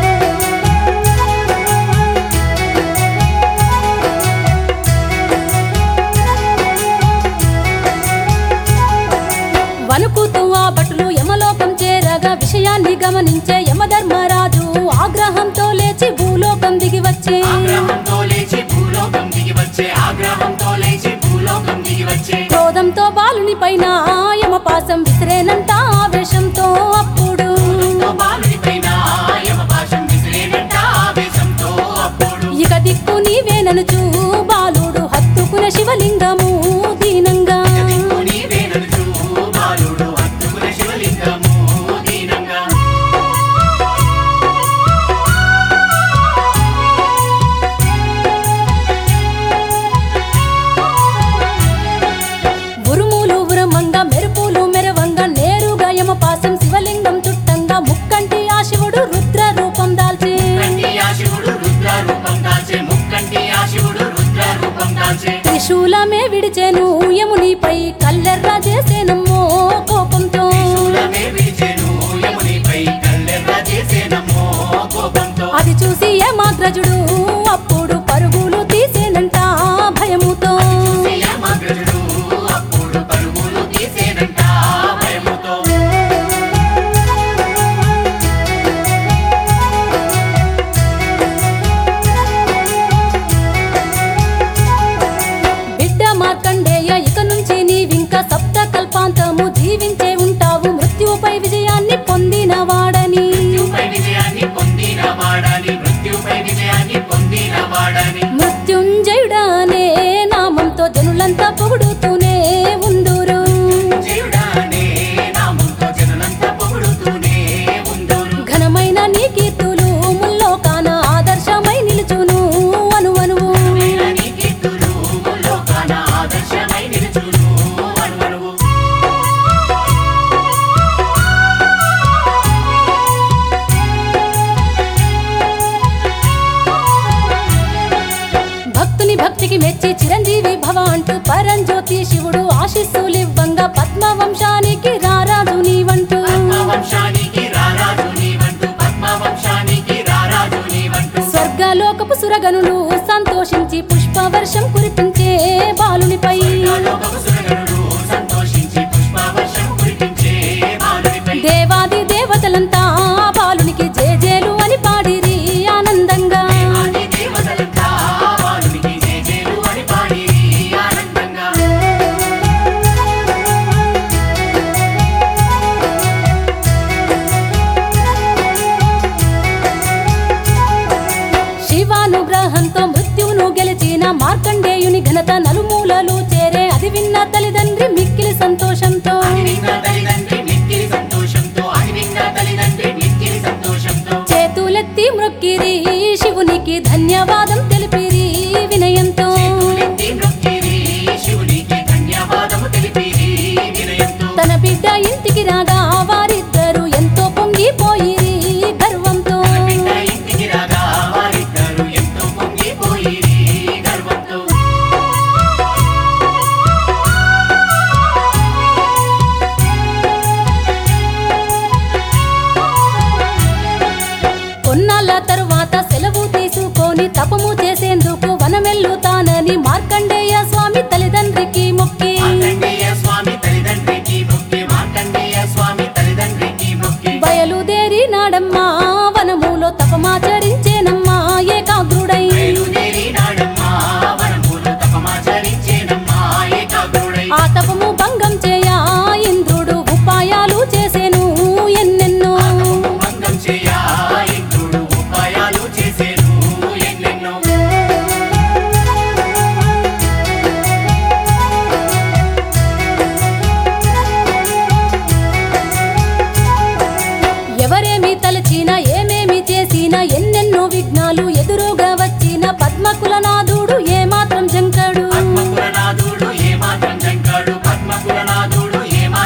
వణుకుతూ ఆ భటులు యమలోకం చేరగా విషయాన్ని గమనించే యమధర్మరాజు ఆగ్రహంతో లేచి భూలోకం దిగి వచ్చే ఆగ్రహంతో లేచి భూలోకం దిగి వచ్చే ఆగ్రహంతో లేచి భూలోకం దిగి వచ్చే క్రోధంతో బాలుని పైన యమపాసం విసిరేనంట ఆవేశంతో అప్పుడు తో బాలుని పైన యమపాశం విసిరేనంట ఆవేశంతో అప్పుడు ఇక దిక్కు నీవేననుచూ బాలుడు హత్తుకునే శివలింగము దీనంగా దిక్కు నీవేననుచు బాలుడు హత్తుకునే శివలింగము దీనంగా ఉరుములు ఉరమంగా మెరుపులు మెరవంగా నేరుగా యమపాసం శివలింగం చుట్టంగా ముక్కంటి ఆ శివుడు రుద్ర రూపం దాల్చి కంటి ఆ శివుడు రుద్ర రూపం దాల్చే ముక్కంటి ఆ శివుడు రుద్ర రూపం దాల్చే త్రిశూలమే విడిచెను యమునిపై కల్లెర్ర చేసేనమ్మో కోపంతో శూలమే విడిచెను యమునిపై కల్లెర్ర చేసేనమ్మో కోపంతో అది చూసి ఏమాగ్రజుడు అప్పుడు పరుగులు తీసేనంట భయముతో సీయమగ్రజుడు అప్పుడు పరుగులు తీసేనంట భయముతో బిడ్డ మార్కండేయ ఇక నుంచి నీవింక సప్త కల్పాంతము జీవించే ఉంటావు మృత్యుపై విజయాన్ని పొందిన వాడని మృత్యుపై విజయాన్ని పొందిన వాడని మృత్యుపై విజయాన్ని పొందిన వాడని మృత్యుంజయుడానే నామంతో జనులంతా పొగుడుతూనే ఉందురు జీవుడానే నామంతో జనులంతా పొగుడుతూనే ఉందోరు ఘనమైన నీ కీర్తులు ముల్లోకాన ఆదర్శమై నిలుచును అనువనువు నీ కీర్తులు లోకాన ఆదర్శమై నిలుచును అనువనువు భక్తుని భక్తికి మెచ్చి చిరంజీవి భవ అంటూ పరంజ్యోతి శివుడు ఆశీస్సులివ్వంగా పద్మవంశానికి రారాజు నీవంటూ పద్మవంశానికి రారాజు నీవంటూ పద్మవంశానికి రారాజు నీవంటూ స్వర్గలోకపు సురగనులు సంతోషించి పుష్పవర్షం కురిపించే బాలునిపై లోకపు సురగణులు సంతోషించి పుష్పవర్షం కురిపించే బాలునిపై దేవాది దేవతలంతా ఆ బాలునికి జేజేలు అని పాడిరి ఆనందంగా ఆది దేవతలంతా బాలునికి జేజేలు అని పాడి ఆనందంగా శివానుగ్రహంతో మృత్యువును గెలిచిన మార్కండేయుని ఘనత నలుమూలలు చేరే అది విన్న తల్లిదండ్రి మిక్కిలి సంతోషంతో అది విన్న తల్లిదండ్రి మిక్కిలి సంతోషంతో అది విన్న తల్లిదండ్రి మిక్కిలి సంతోషంతో చేతులెత్తి మ్రొక్కిరి శివునికి ధన్యవాదం తెలిపిరి వినయంతో చేతులెత్తి మ్రొక్కిరి శివునికి ధన్యవాదము తెలిపిరి వినయంతో తన బిడ్డ ఇంటికి రాగా వారిద్దరు ఎంతో పొంగిపోయిరి గర్వంతో బిడ్డ ఇంటికి రాగా వారిద్దరు ఎంతో పొంగిపోయిరి గర్వంతో కొన్నాళ్ళ తరువాత సెలవు తీసుకొని తపము చేసేందుకు వనమెల్లుతానని మార్కండేయ స్వామి తల్లిదండ్రికి మొక్కి మార్కండేయ స్వామి తల్లిదండ్రికి మొక్కి మార్కండేయ స్వామి తల్లిదండ్రికి మొక్కి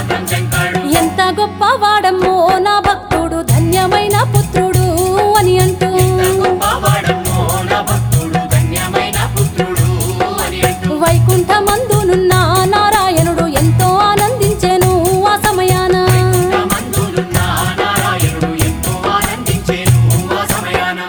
మాత్రం శంకరుడు ఎంత గొప్ప వాడమ్మో నా భక్తుడు ధన్యమైన పుత్రుడు అని అంటూ ఎంత గొప్పవాడమ్మో నా భక్తుడు ధన్యమైన పుత్రుడు అని అంటూ వైకుంఠమందునున్న నారాయణుడు ఎంతో ఆనందించెను ఆ సమయాన మందులున్న నారాయణుడు ఎంతో ఆనందించేను ఆ సమయాన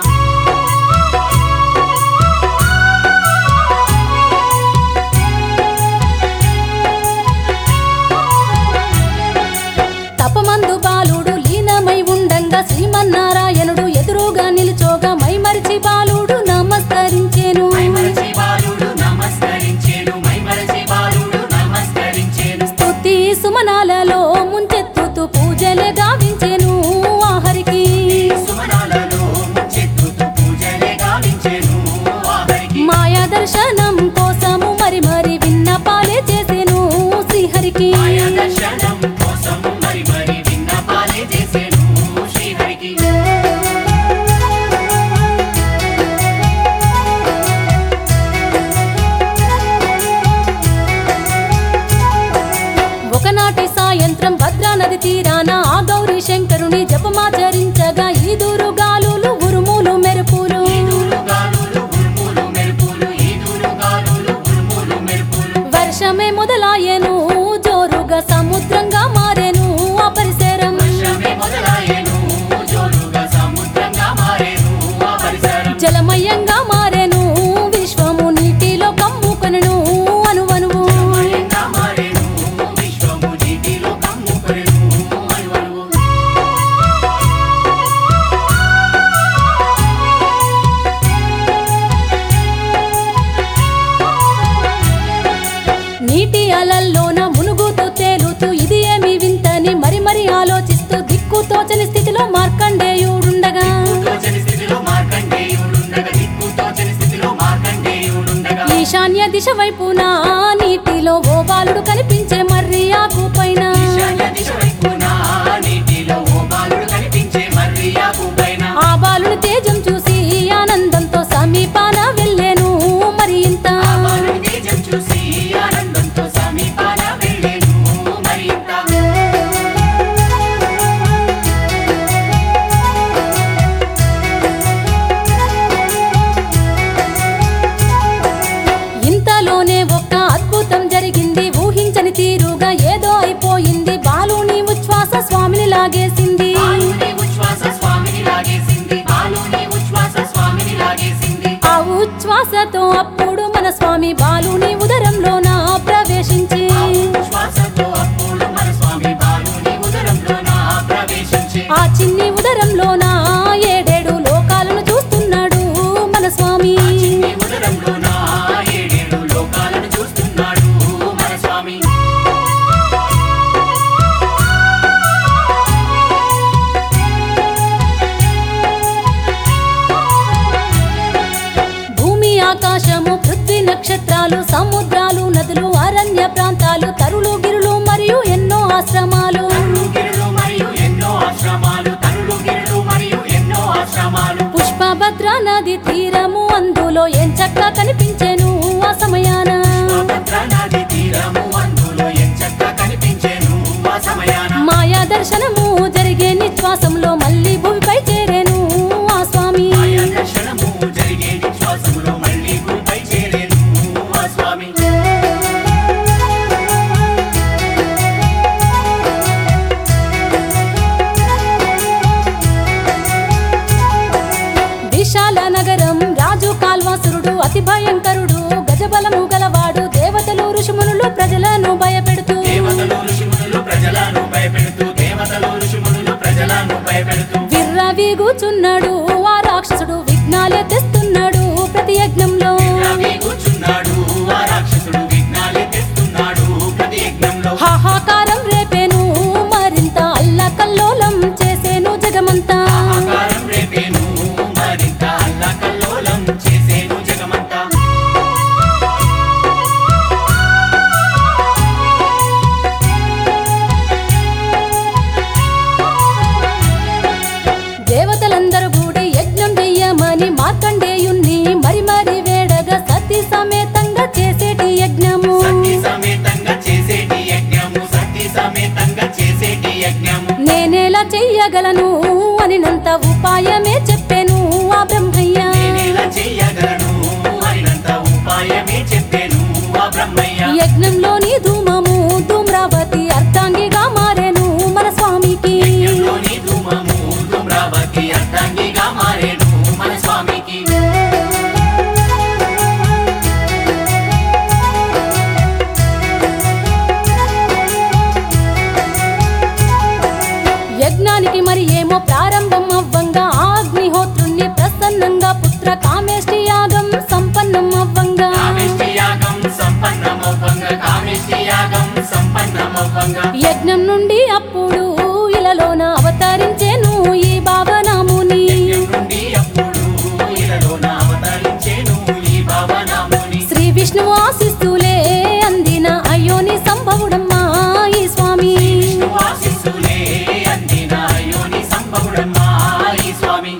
తపమందు బాలుడు లీనమై ఉండంగా శ్రీమన్నారాయణుడు ఎదురుగా నిలుచోగా మైమరిచి బాలుడు నమస్కరించెను మైమరచి బాలుడు నమస్కరించేను మైమరచి బాలుడు నమస్కరించేను స్తుతి సుమనాలలో ముంచెత్తుతూ పూజలే గావించెను ఆహరికి సుమనాలలో చెత్తుతూ పూజలే గావించేను ఆఖరికి మాయా దర్శనం కోసము మరి మరి విన్నపాలే చేసెను శ్రీహరికి మాయా దర్శనం కోసం మరి మరి విన్నపాలే చేసేను శ్రీహరికి ఒకనాటి సాయంత్రం భద్రా నది తీరాన ఆ గౌరీ శంకరుని జపమాచరించగా ఈదురు గాలులు ఉరుములు మెరుపులు ఈదురు గాలులు ఉరుములు మెరుపులు ఈదురు గాలులు ఉరుములు మెరుపులు వర్షమే మొదలాయెను జోరుగా సముద్రంగా మారెను ఆ పరిసరం వర్షమే మొదలాయెను జోరుగా సముద్రంగా మారేను ఆ పరిసరం జలమయంగా మారెను విశ్వము నీటిలో కమ్ముకొనెను అనువనువు మయంగా మారేను విశ్వము నీటిలో కమ్ముకొనెను అనువనువు నీటి అలల్లోన మునుగుతూ తేలుతూ ఇది ఏమి వింతని మరి మరి ఆలోచిస్తూ దిక్కు తోచని స్థితిలో మార్కండేయుడుండగా తోచని స్థితిలో మార్కండేయుడుండగా దిక్కు తోచని స్థితిలో మార్కండేయుడుండగా ఈశాన్య దిశ వైపున నీటిలో ఓ బాలుడు కనిపించే మర్రి ఆకు పైన ఈశాన్య దిశ వైపున నీటిలో ఓ బాలుడు కనిపించే మర్రి ఆకు పైన ఆ బాలుని తేజం చూసి ఆనందంతో సమీపాన వెళ్ళాను మరి ఇంత ఆ బాలుడి తేజం చూసి ఆనందంతో సమీపాన వెళ్ళేను మరింత ఇంతలోనే ఒక్క అద్భుతం జరిగింది ఊహించని తీరుగా ఏదో అయిపోయింది బాలుని ఉచ్ఛ్వాస స్వామిని లాగేసింది బాలుని ఉచ్ఛ్వాస స్వామిని లాగేసింది బాలుని ఉచ్ఛ్వాస స్వామిని లాగేసింది ఆ ఉచ్ఛ్వాసతో అప్పుడు మన స్వామి బాలుని ఉదరంలోన ప్రవేశించి ఆ ఉచ్ఛ్వాసతో అప్పుడు మన స్వామి బాలుని ఉదరంలోన ప్రవేశించి ఆ చిన్ని ఉదరంలోన ఏడేడు లోకాలను చూస్తున్నాడు మన స్వామి చిన్ని ఉదరంలోన ఏడేడు లోకాలను చూస్తున్నాడు మన స్వామి భూమి ఆకాశము పృథ్వీ నక్షత్రాలు సముద్రాలు నదులు అరణ్య ప్రాంతాలు తరులు గిరులు మరియు ఎన్నో ఆశ్రమాలు తరులు గిరులు మరియు ఎన్నో ఆశ్రమాలు తరులు గిరులు మరియు ఎన్నో ఆశ్రమాలు పుష్పభద్ర నది తీరము అందులో ఎంచక్క కనిపించెను ఆ సమయాన భద్ర నది తీరము అందులో ఎంచక్క కనిపించేను ఆ సమయాన మాయా దర్శనము జరిగే నిశ్వాసంలో మళ్ళీ భూమిపై చేరేను ఆ స్వామి మాయా దర్శనము జరిగే విశ్వాసములో మళ్ళీ భూమిపై చేరేను ఆ స్వామి విశాల నగరం రాజు కాల్వాసురుడు అతి భయంకరుడు గజబలము గలవాడు దేవతలు ఋషిమునులు ప్రజలను భయపెడుతూ దేవతలు ఋషిమునులు ప్రజలను భయపెడుతూ దేవతలు ఋషిమునులు ప్రజలను భయపెడుతూ విర్రవీగుచున్నాడు ఆ రాక్షసుడు విఘ్నాలే తెస్తున్నాడు ప్రతి యజ్ఞంలో రవి కూర్చున్నాడు ఆ రాక్షసుడు విఘ్నాలే తెస్తున్నాడు ప్రతి యజ్ఞంలో హాహాకారం రేపేను మరింత అల్లకల్లోలం చేసేను జగమంతా ఆకారం రేపేను మరింత అల్లకల్లోలం చేసేను జగమంతా దేవతలందరూ కూడి యజ్ఞం చెయ్యమని మార్కండేయుణ్ణి మరి మరి వేడగా సతీ సమేతంగా చేసేటి యజ్ఞము సతీ సమేతంగా చేసేటి యజ్ఞము సతీ సమేతంగా నేనేలా చెయ్యగలను అనినంత ఉపాయమే చెప్పాను ఆ బ్రహ్మయ్య నేనేలా చెయ్యగలను అయినంత ఉపాయమే చెప్పాను ఆ బ్రహ్మయ్య యజ్ఞంలోని ధూమము ధూమ్రావతి అర్థాంగిగా మారేను మన స్వామికి యజ్ఞంలోని ధూమము ధూమ్రావతి అర్థంగిగా మారేను మన స్వామికి యజ్ఞానికి మరి ఏమో ప్రారంభం అవ్వంగా ఆ అగ్నిహోత్రుణ్ణి ప్రసన్నంగా పుత్ర కామేష్టి యాగం సంపన్నం అవ్వంగా కామేష్టి యాగం సంపన్నమవ్వంగా కామేష్టి యాగం సంపన్నమవ్వంగా యజ్ఞం నుండి అప్పుడు ఇలలోన అవతరించేను ఈ భావనాముని యజ్ఞం నుండి అప్పుడు ఇలలోన అవతరించేను ఈ భావనాముని శ్రీ విష్ణువు ఆశిస్తులే అందిన అయోని సంభవుడమ్మా ఈ స్వామి ఆశిస్సులే అందిన యోని సంభవుడమ్మా ఈ స్వామి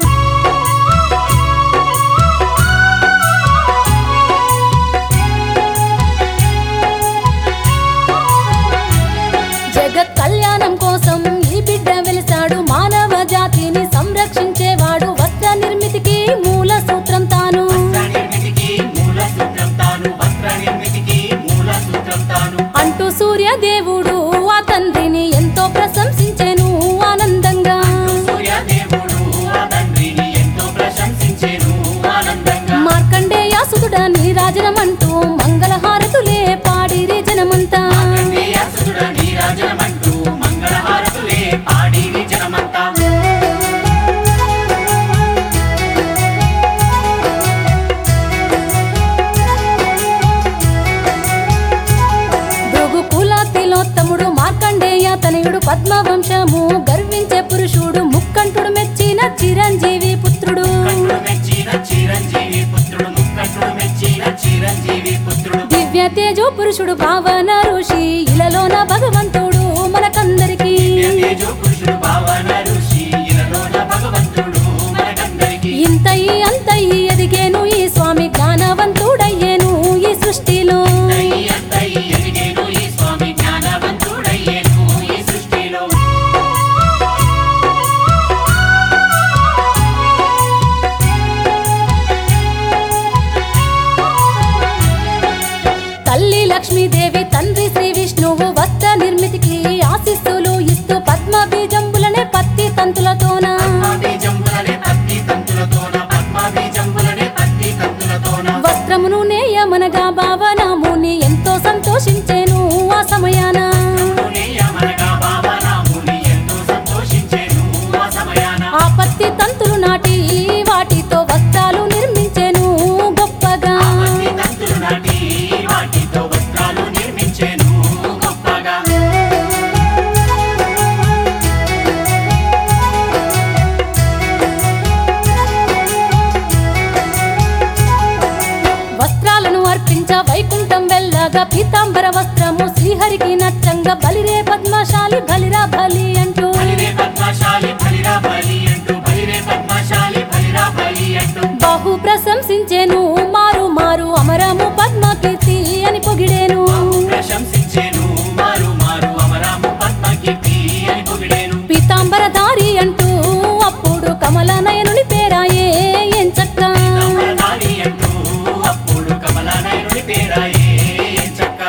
జగత్ కళ్యాణం కోసం ఈ బిడ్డ వెలిసాడు మానవ జాతిని సంరక్షించేవాడు వస్త్ర నిర్మితికి మూల సూత్రం తాను వస్త్ర నిర్మితికి మూల సూత్రం తాను వస్త్ర నిర్మితికి మూల సూత్రం తాను అంటూ సూర్యదేవుడు ఆ తండ్రిని ఎంతో ప్రశంసించెను ఆనందంగా సూర్యదేవుడు ఆ తండ్రిని ఎంతో ప్రశంసించేను ఆనందంగా మార్కండేయ సుతుడని రాజనమంటూ మంగళహారతులే పాడిరి జనమంతా మార్కండేయసుతుడ నీరాజనమంటూ మంగళహారతులే పాడి జనమంతా భృగు కుల తిలోత్తముడు మార్కండేయ తనయుడు పద్మవంశము గర్వించే పురుషుడు ముక్కంటుడు మెచ్చిన చిరంజీవి పుత్రుడు కంటుడు మెచ్చిన చిరంజీవి పుత్రుడు ముక్కటుడు మెచ్చిన చిరంజీవి పుత్రుడు దివ్య తేజో పురుషుడు భావన ఋషి ఇలలోన భగవంతుడు మనకందరికి తేజో పురుషుడు భావన ఋషి ఇలలోన భగవంతుడు మనకందరికి ఇంతయి అంతయి ఎదిగేను ఈ స్వామి జ్ఞానవంతుడయ్యేను ఈ సృష్టిలో దయ్యి అంతయి ఎదిగేను ఈ స్వామి జ్ఞానవంతుడయ్యేను ఈ సృష్టిలో తల్లి లక్ష్మీదేవి తండ్రి శ్రీ విష్ణువు వస్త్ర నిర్మితికి ఆశిస్సులు ఇస్తూ పద్మ బీజంబులనే పత్తి తంతులతోన పద్మాబీజంబులనే పత్తి తంతులతోన పద్మాబీజంబులనే పత్తి తంతులతోన వస్త్రమును నేయమనగా భావనాముని ఎంతో సంతోషించేను ఆ సమయాన మునియమనగా భావనాముని ఎంతో సంతోషించేను ఆ సమయాన ఆ పత్తి తంతులు నాటి వాటితో వస్త్రాలు నిర్మించెను గొప్పగా పత్తి తంతులు నాటి వాటితో వస్త్రాలు నిర్మించేను గొప్పగా వస్త్రాలను అర్పించ వైకుంఠం వెళ్ళగా పీతాంబర వస్త్రము శ్రీహరికి నచ్చంగా బలిరే పద్మశాలి బలిరా బలి అంటూ బలిరే పద్మశాలి బలిరా బలి అంటూ బలిరే పద్మశాలి బలిరా బలి అంటూ బహు ప్రశంసించేను మారు మారు అమరము పద్మ కీర్తి అని పొగిడేను ప్రశంసించేను మారు మారు అమరాము పద్మకీర్తి అని పొగిడేను పీతాంబర దారి అంటూ అప్పుడు కమల నయనుని పేరాయే ఎంచక్క కమలనారి అంటూ అప్పుడు కమలనాయుడి పేరాయే చక్క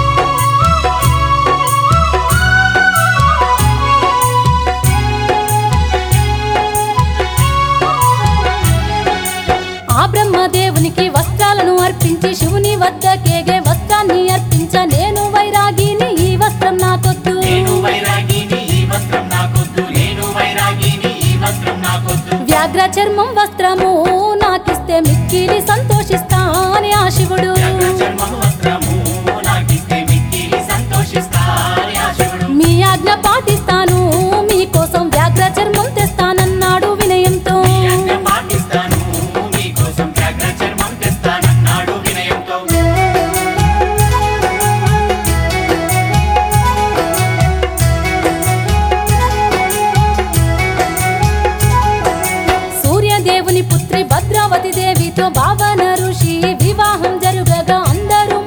ఆ బ్రహ్మదేవునికి వస్త్రాలను అర్పించి శివుని వద్దకేగే వస్త్రాన్ని అర్పించ నేను వైరాగిని ఈ వస్త్రం నాకొద్దు నేను వైరాగిని ఈ వస్త్రం నాకొద్దు నేను వైరాగిని ఈ వస్త్రం నాకొద్దు వ్యాఘ్ర చర్మం వస్త్రము నాకిస్తే మిక్కిలి సంతోషిస్తా అని ఆ శివుడు వ్యాఘ్ర చర్మం వస్త్రము నాకిస్తే మిక్కిలి సంతోషిస్తాని ఆ శివుడు మీ ఆజ్ఞ పాటిస్తాను మీకోసం వ్యాఘ్ర చర్మం తెస్తానన్నాడు వినయంతో మీ ఆజ్ఞ పాటిస్తాను మీకోసం వ్యాఘ్ర చర్మం తెస్తానన్నాడు వినయంతో సూర్యదేవుని పుత్రి భద్రావతి దేవితో భావన ఋషి వివాహం జరుగగా అందరూ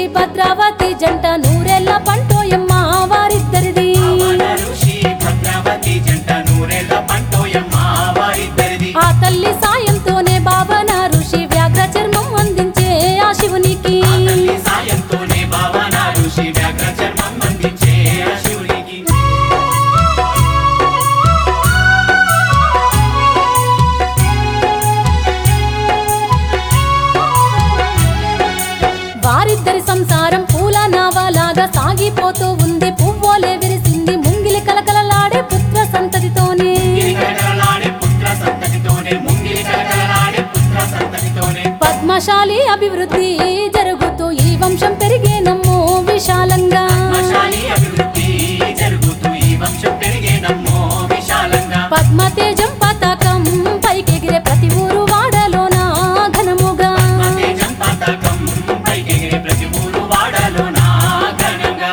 భద్రావతి జంట నూరెళ్ళ పంటోయమ్మ వారిద్దరిది పవన ఋషి భద్రావతి జంట నూరేళ్ల పంటోయమ్మ వారిద్దరిది ఆ తల్లి సాయంతోనే భావన ఋషి వ్యాఘ్ర చర్మం అందించే ఆ శివునికి ఆ తల్లి సాయంతోనే భావన ఋషి వ్యాఘ్ర చర్మం అందించే ఆ శివునికి వారిద్దరి సంసారం పూల నావలాగా సాగిపోతూ ఉంది పువ్వోలే విరిసింది ముంగిలి కలకలలాడే పుత్ర సంతతితోనే ముంగిలి కలకలలాడే పుత్ర సంతతితోనే ముంగిలి కలకలలాడే పుత్ర సంతతితోనే పద్మశాలి అభివృద్ధి జరుగుతూ ఈ వంశం పెరిగేనమ్మో విశాలంగా పద్మశాలి అభివృద్ధి జరుగుతూ ఈ వంశం పెరిగేనమ్మో విశాలంగా పద్మతేజం పతాకం పైకెగిరే ప్రతి ఊరు వాడలోన ఘనముగా తేజం పతాకం పైకెగిరే ప్రతి ఊరు వాడలో నా ఘనంగా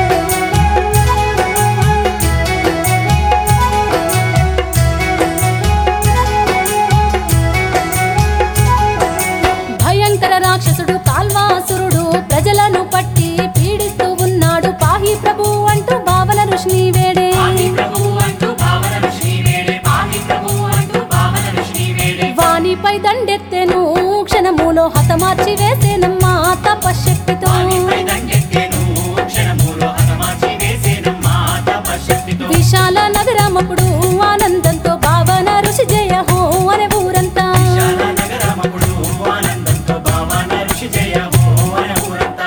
భయంకర రాక్షసుడు కాల్వాసురుడు ప్రజలను పట్టి పీడిస్తూ ఉన్నాడు పాహి ప్రభు అంటూ భావన ఋషిని వేడే పాహి ప్రభువు అంటూ భావన ఋషి వేడే పాహి ప్రభువు అంటూ భావన ఋషి వేడే వానిపై దండెత్తెను క్షణములో హతమార్చి వేసేనమ్మా తపశక్తితో వానిపై దండెత్తెను క్షణములో హతమార్చి వేసేనమ్మా తపశక్తితో విశాల నగరమప్పుడు ఆనందంతో భావన ఋషి జయ హో అనే ఊరంతా విశాల నగరమప్పుడు ఆనందంతో భావన ఋషి జయ హో అనే ఊరంతా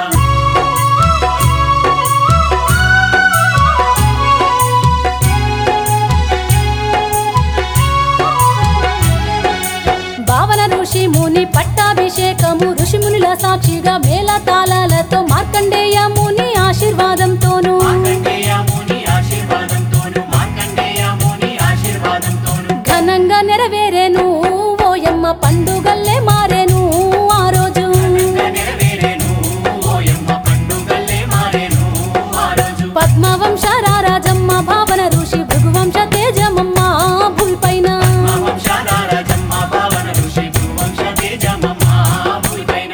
భావన ఋషి ముని పట్టాభిషేకము ఋషి మునుల సాక్షిగా మేళ తాళాలతో మార్కండేయ ముని ఆశీర్వాదంతోను మార్కండేయ ముని ఆశీర్వాదంతోను మార్కండేయ ముని ఆశీర్వాదంతోను ఘనంగా నెరవేరేను ఓయమ్మ పండుగల్లే మారేను ఆ రోజు నెరవేరేను ఓయమ్మ పండుగల్లే మారేను ఆ రోజు పద్మవంశ రారాజమ్మ భావన ఋషి భృగువంశ తేజమమ్మ భూమిపైన మా వంశారాజమ్మ భావన ఋషి భూవంశ తేజమమ్మ భూమిపైన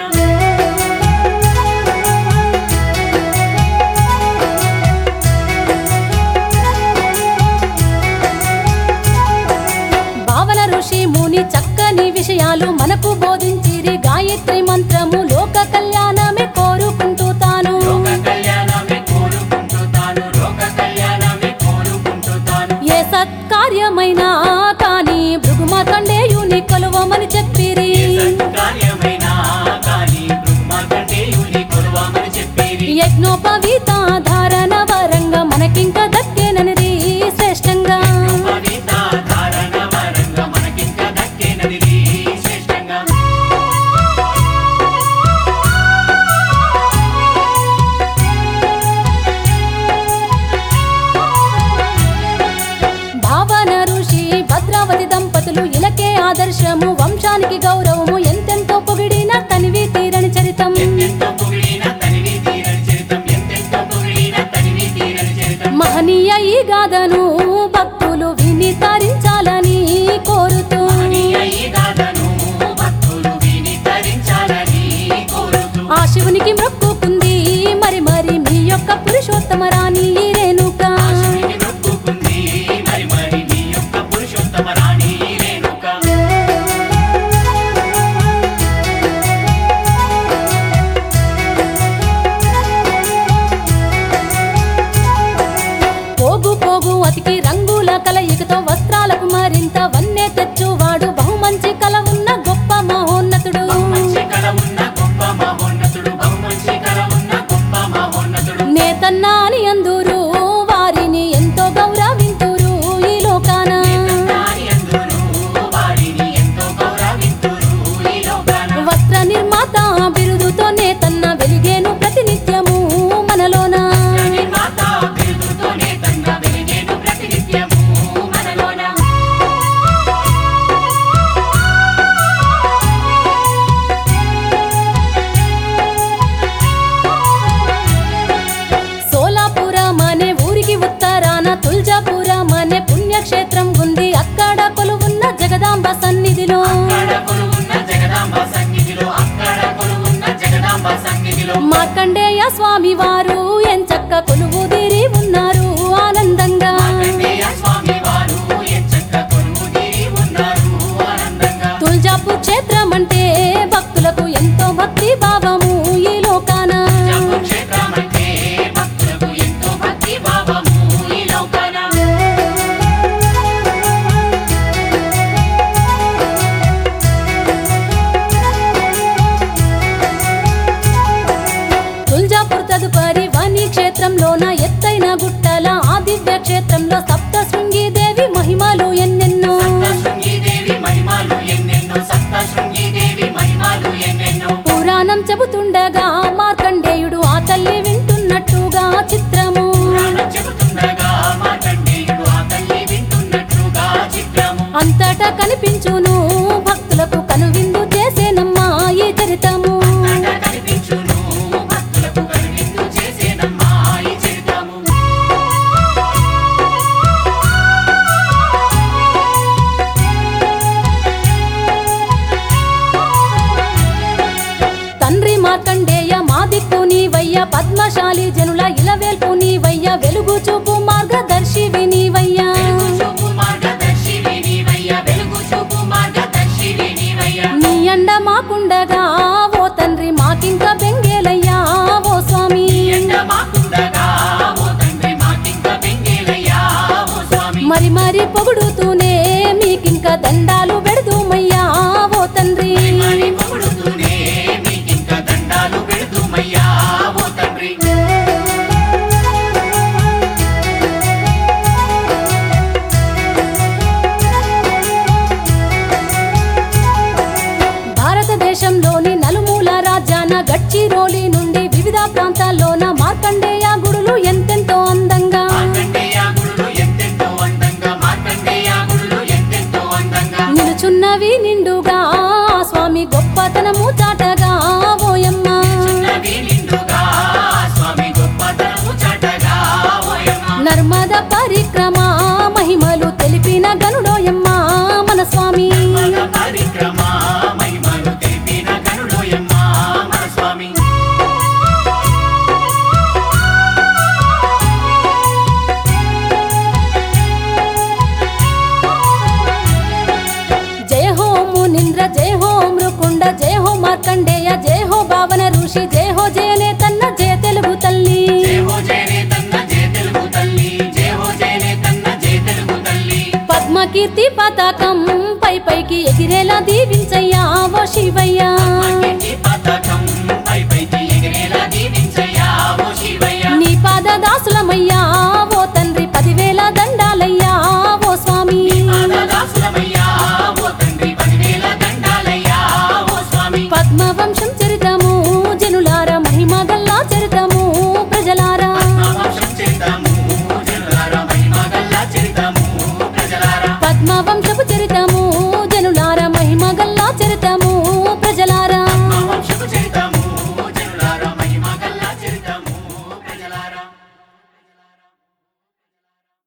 భావన ఋషి ముని చక్కని విషయాలు మనకు బోధించిరి గాయత్రి మంత్రము లోక కళ్యాణమే కోరుకుంటూ తాను లోక కళ్యాణమే కోరుకుంటూ తాను లోక కళ్యాణమే కోరుకుంటూ తాను ఏ సత్కార్యమైనా కానీ భృగుమాతండేయుని కొలువమని చెప్పిరి ఏ సత్కార్యమైనా కానీ బ్రహ్మకండేయుని కొలువామని చెప్పేది యజ్ఞోపవీత ధారణ వరంగా మనకింక దక్కేననిది శ్రేష్టంగా పవిత ధారణ వరంగా మనకింక దక్కేనది శ్రేష్టంగా భావన ఋషి భద్రావతి దంపతులు ఇలకే ఆదర్శము వంశానికి గౌరవము ఎంతెంతో పొగిడిన తనివి తీరని చరితం ఎంతెంతో పొగిడిన తనివి తీరని చరితం ఎంతెంతో పొగిడిన తనివి తీరని చరితం మహనీయ ఈ గాథను భక్తులు విని తరించాలని కోరుతూ మహనీయ ఈ గాథను భక్తులు విని తరించాలని కోరుతూ ఆ శివునికి మొక్కుకుంది మరి మరి మీ యొక్క పురుషోత్తమ రాణి రేణుక శివునికి మొక్కుకుంది మరి మరి నీ యొక్క పురుషోత్తమ రాణి రేణుక పోగు పోగు అతికి రంగుల కలయికతో వస్త్రాలకు మరింత వన్నె తెచ్చువాడు బహుమంచి కల ఉన్న గొప్ప మహోన్నతుడు మంచి కళ ఉన్న గొప్ప మహోన్నతుడు బహుమంచి స్వామి వారు ఎంచక్క కొలువుదిరి ఉన్నారు ఆనందంగా మార్కండేయ స్వామి వారు ఎంచక్క కొలువుదీరి ఉన్నారు ఆనందంగా తుల్జాపూర్ క్షేత్రం అంటే భక్తులకు ఎంతో భక్తి భావము ఈ లోకాన జంబు క్షేత్రమంటే భక్తులకు ఎంతో భక్తి భావము ఈ లోకాన తుల్జాపూర్ తదుపరి వాణి క్షేత్రంలోన ఎత్తైన గుట్టల ఆ దివ్య క్షేత్రంలో సప్త శృంగి దేవి మహిమలు ఎన్నెన్నో సప్తశృంగి దేవి మహిమలు ఎన్నెన్నో సప్తశృంగి దేవి మహిమలు ఎన్నెన్నో పురాణం చెబుతుండగా మార్కండేయుడు ఆ తల్లి వింటున్నట్టుగా చిత్రము పురాణం చెబుతుండగా మార్కండేయుడు ఆ తల్లి వింటున్నట్లుగా చిత్రము అంతటా కనిపించును భక్తులకు కనువిందు చేసేనమ్మా ఈ చరితము నట కనిపించును భక్తులకు కనువిందు చేసేనమ్మా ఈ చరితము తండ్రి మార్కండేయ మా దిక్కు నీవయ్య పద్మశాలి జనుల ఇలవేల్పు నీవయ్య వెలుగు చూపు మార్గదర్శి వినీవయ్య వెలుగు చూపు మార్గదర్శి వినివయ్య వెలుగు చూపు మార్గదర్శి వినివయ్య నీ అండ మాకుండగా ఓ తండ్రి మాకింక బెంగేలయ్యా ఓ స్వామి ఎండ మాకుండగా ఓ తండ్రి మాకింక బెంగేలయ్యా ఓ స్వామి మరి మరి పొగుడుతూనే మీకింక దండాలు పెడుదుమయ్యా ఓ తండ్రి మరి పొగుడుతూనే మీకింక దండాలు పెడుతుమయ్యా ఓ తండ్రి భారతదేశంలోని నలుమూల రాజ్యాన గడ్చిరోలి నుండి వివిధ ప్రాంతాల్లోన మార్కండేయ గుడులు ఎంతెంతో అందంగా మార్కండేయ గుడులు ఎంతెంతో అందంగా మార్కండేయ గుడులు ఎంతెంతో అందంగా నిలుచున్నవి నిండుగా ఆ స్వామి గొప్పతనము చాటగా ఓయమ్మ చిన్నవి నిండుగా స్వామి గొప్పతనము చాటగా ఓయమ్మ నర్మద పరిక్రమ మహిమలు తెలిపిన గనుడోయమ్మ మన స్వామి మన పరిక్రమ మహిమలు తెలిపిన కనుడోయమ్మ మన స్వామి జయ హో మునింద్ర జయ హో మృకుండ జయ హో మార్కండేయ జయ హో భావన ఋషి జయ హో జయనే తన్న జయ తెలుగు తల్లి జయ హో జయనే తన్న జయ తెలుగు తల్లి జయ హో జయనే తన్న జయ తెలుగు తల్లి పద్మకీర్తి పతాకం పై పైకి ఎగిరేలా దీవించయ్యా ఓ శివయ్య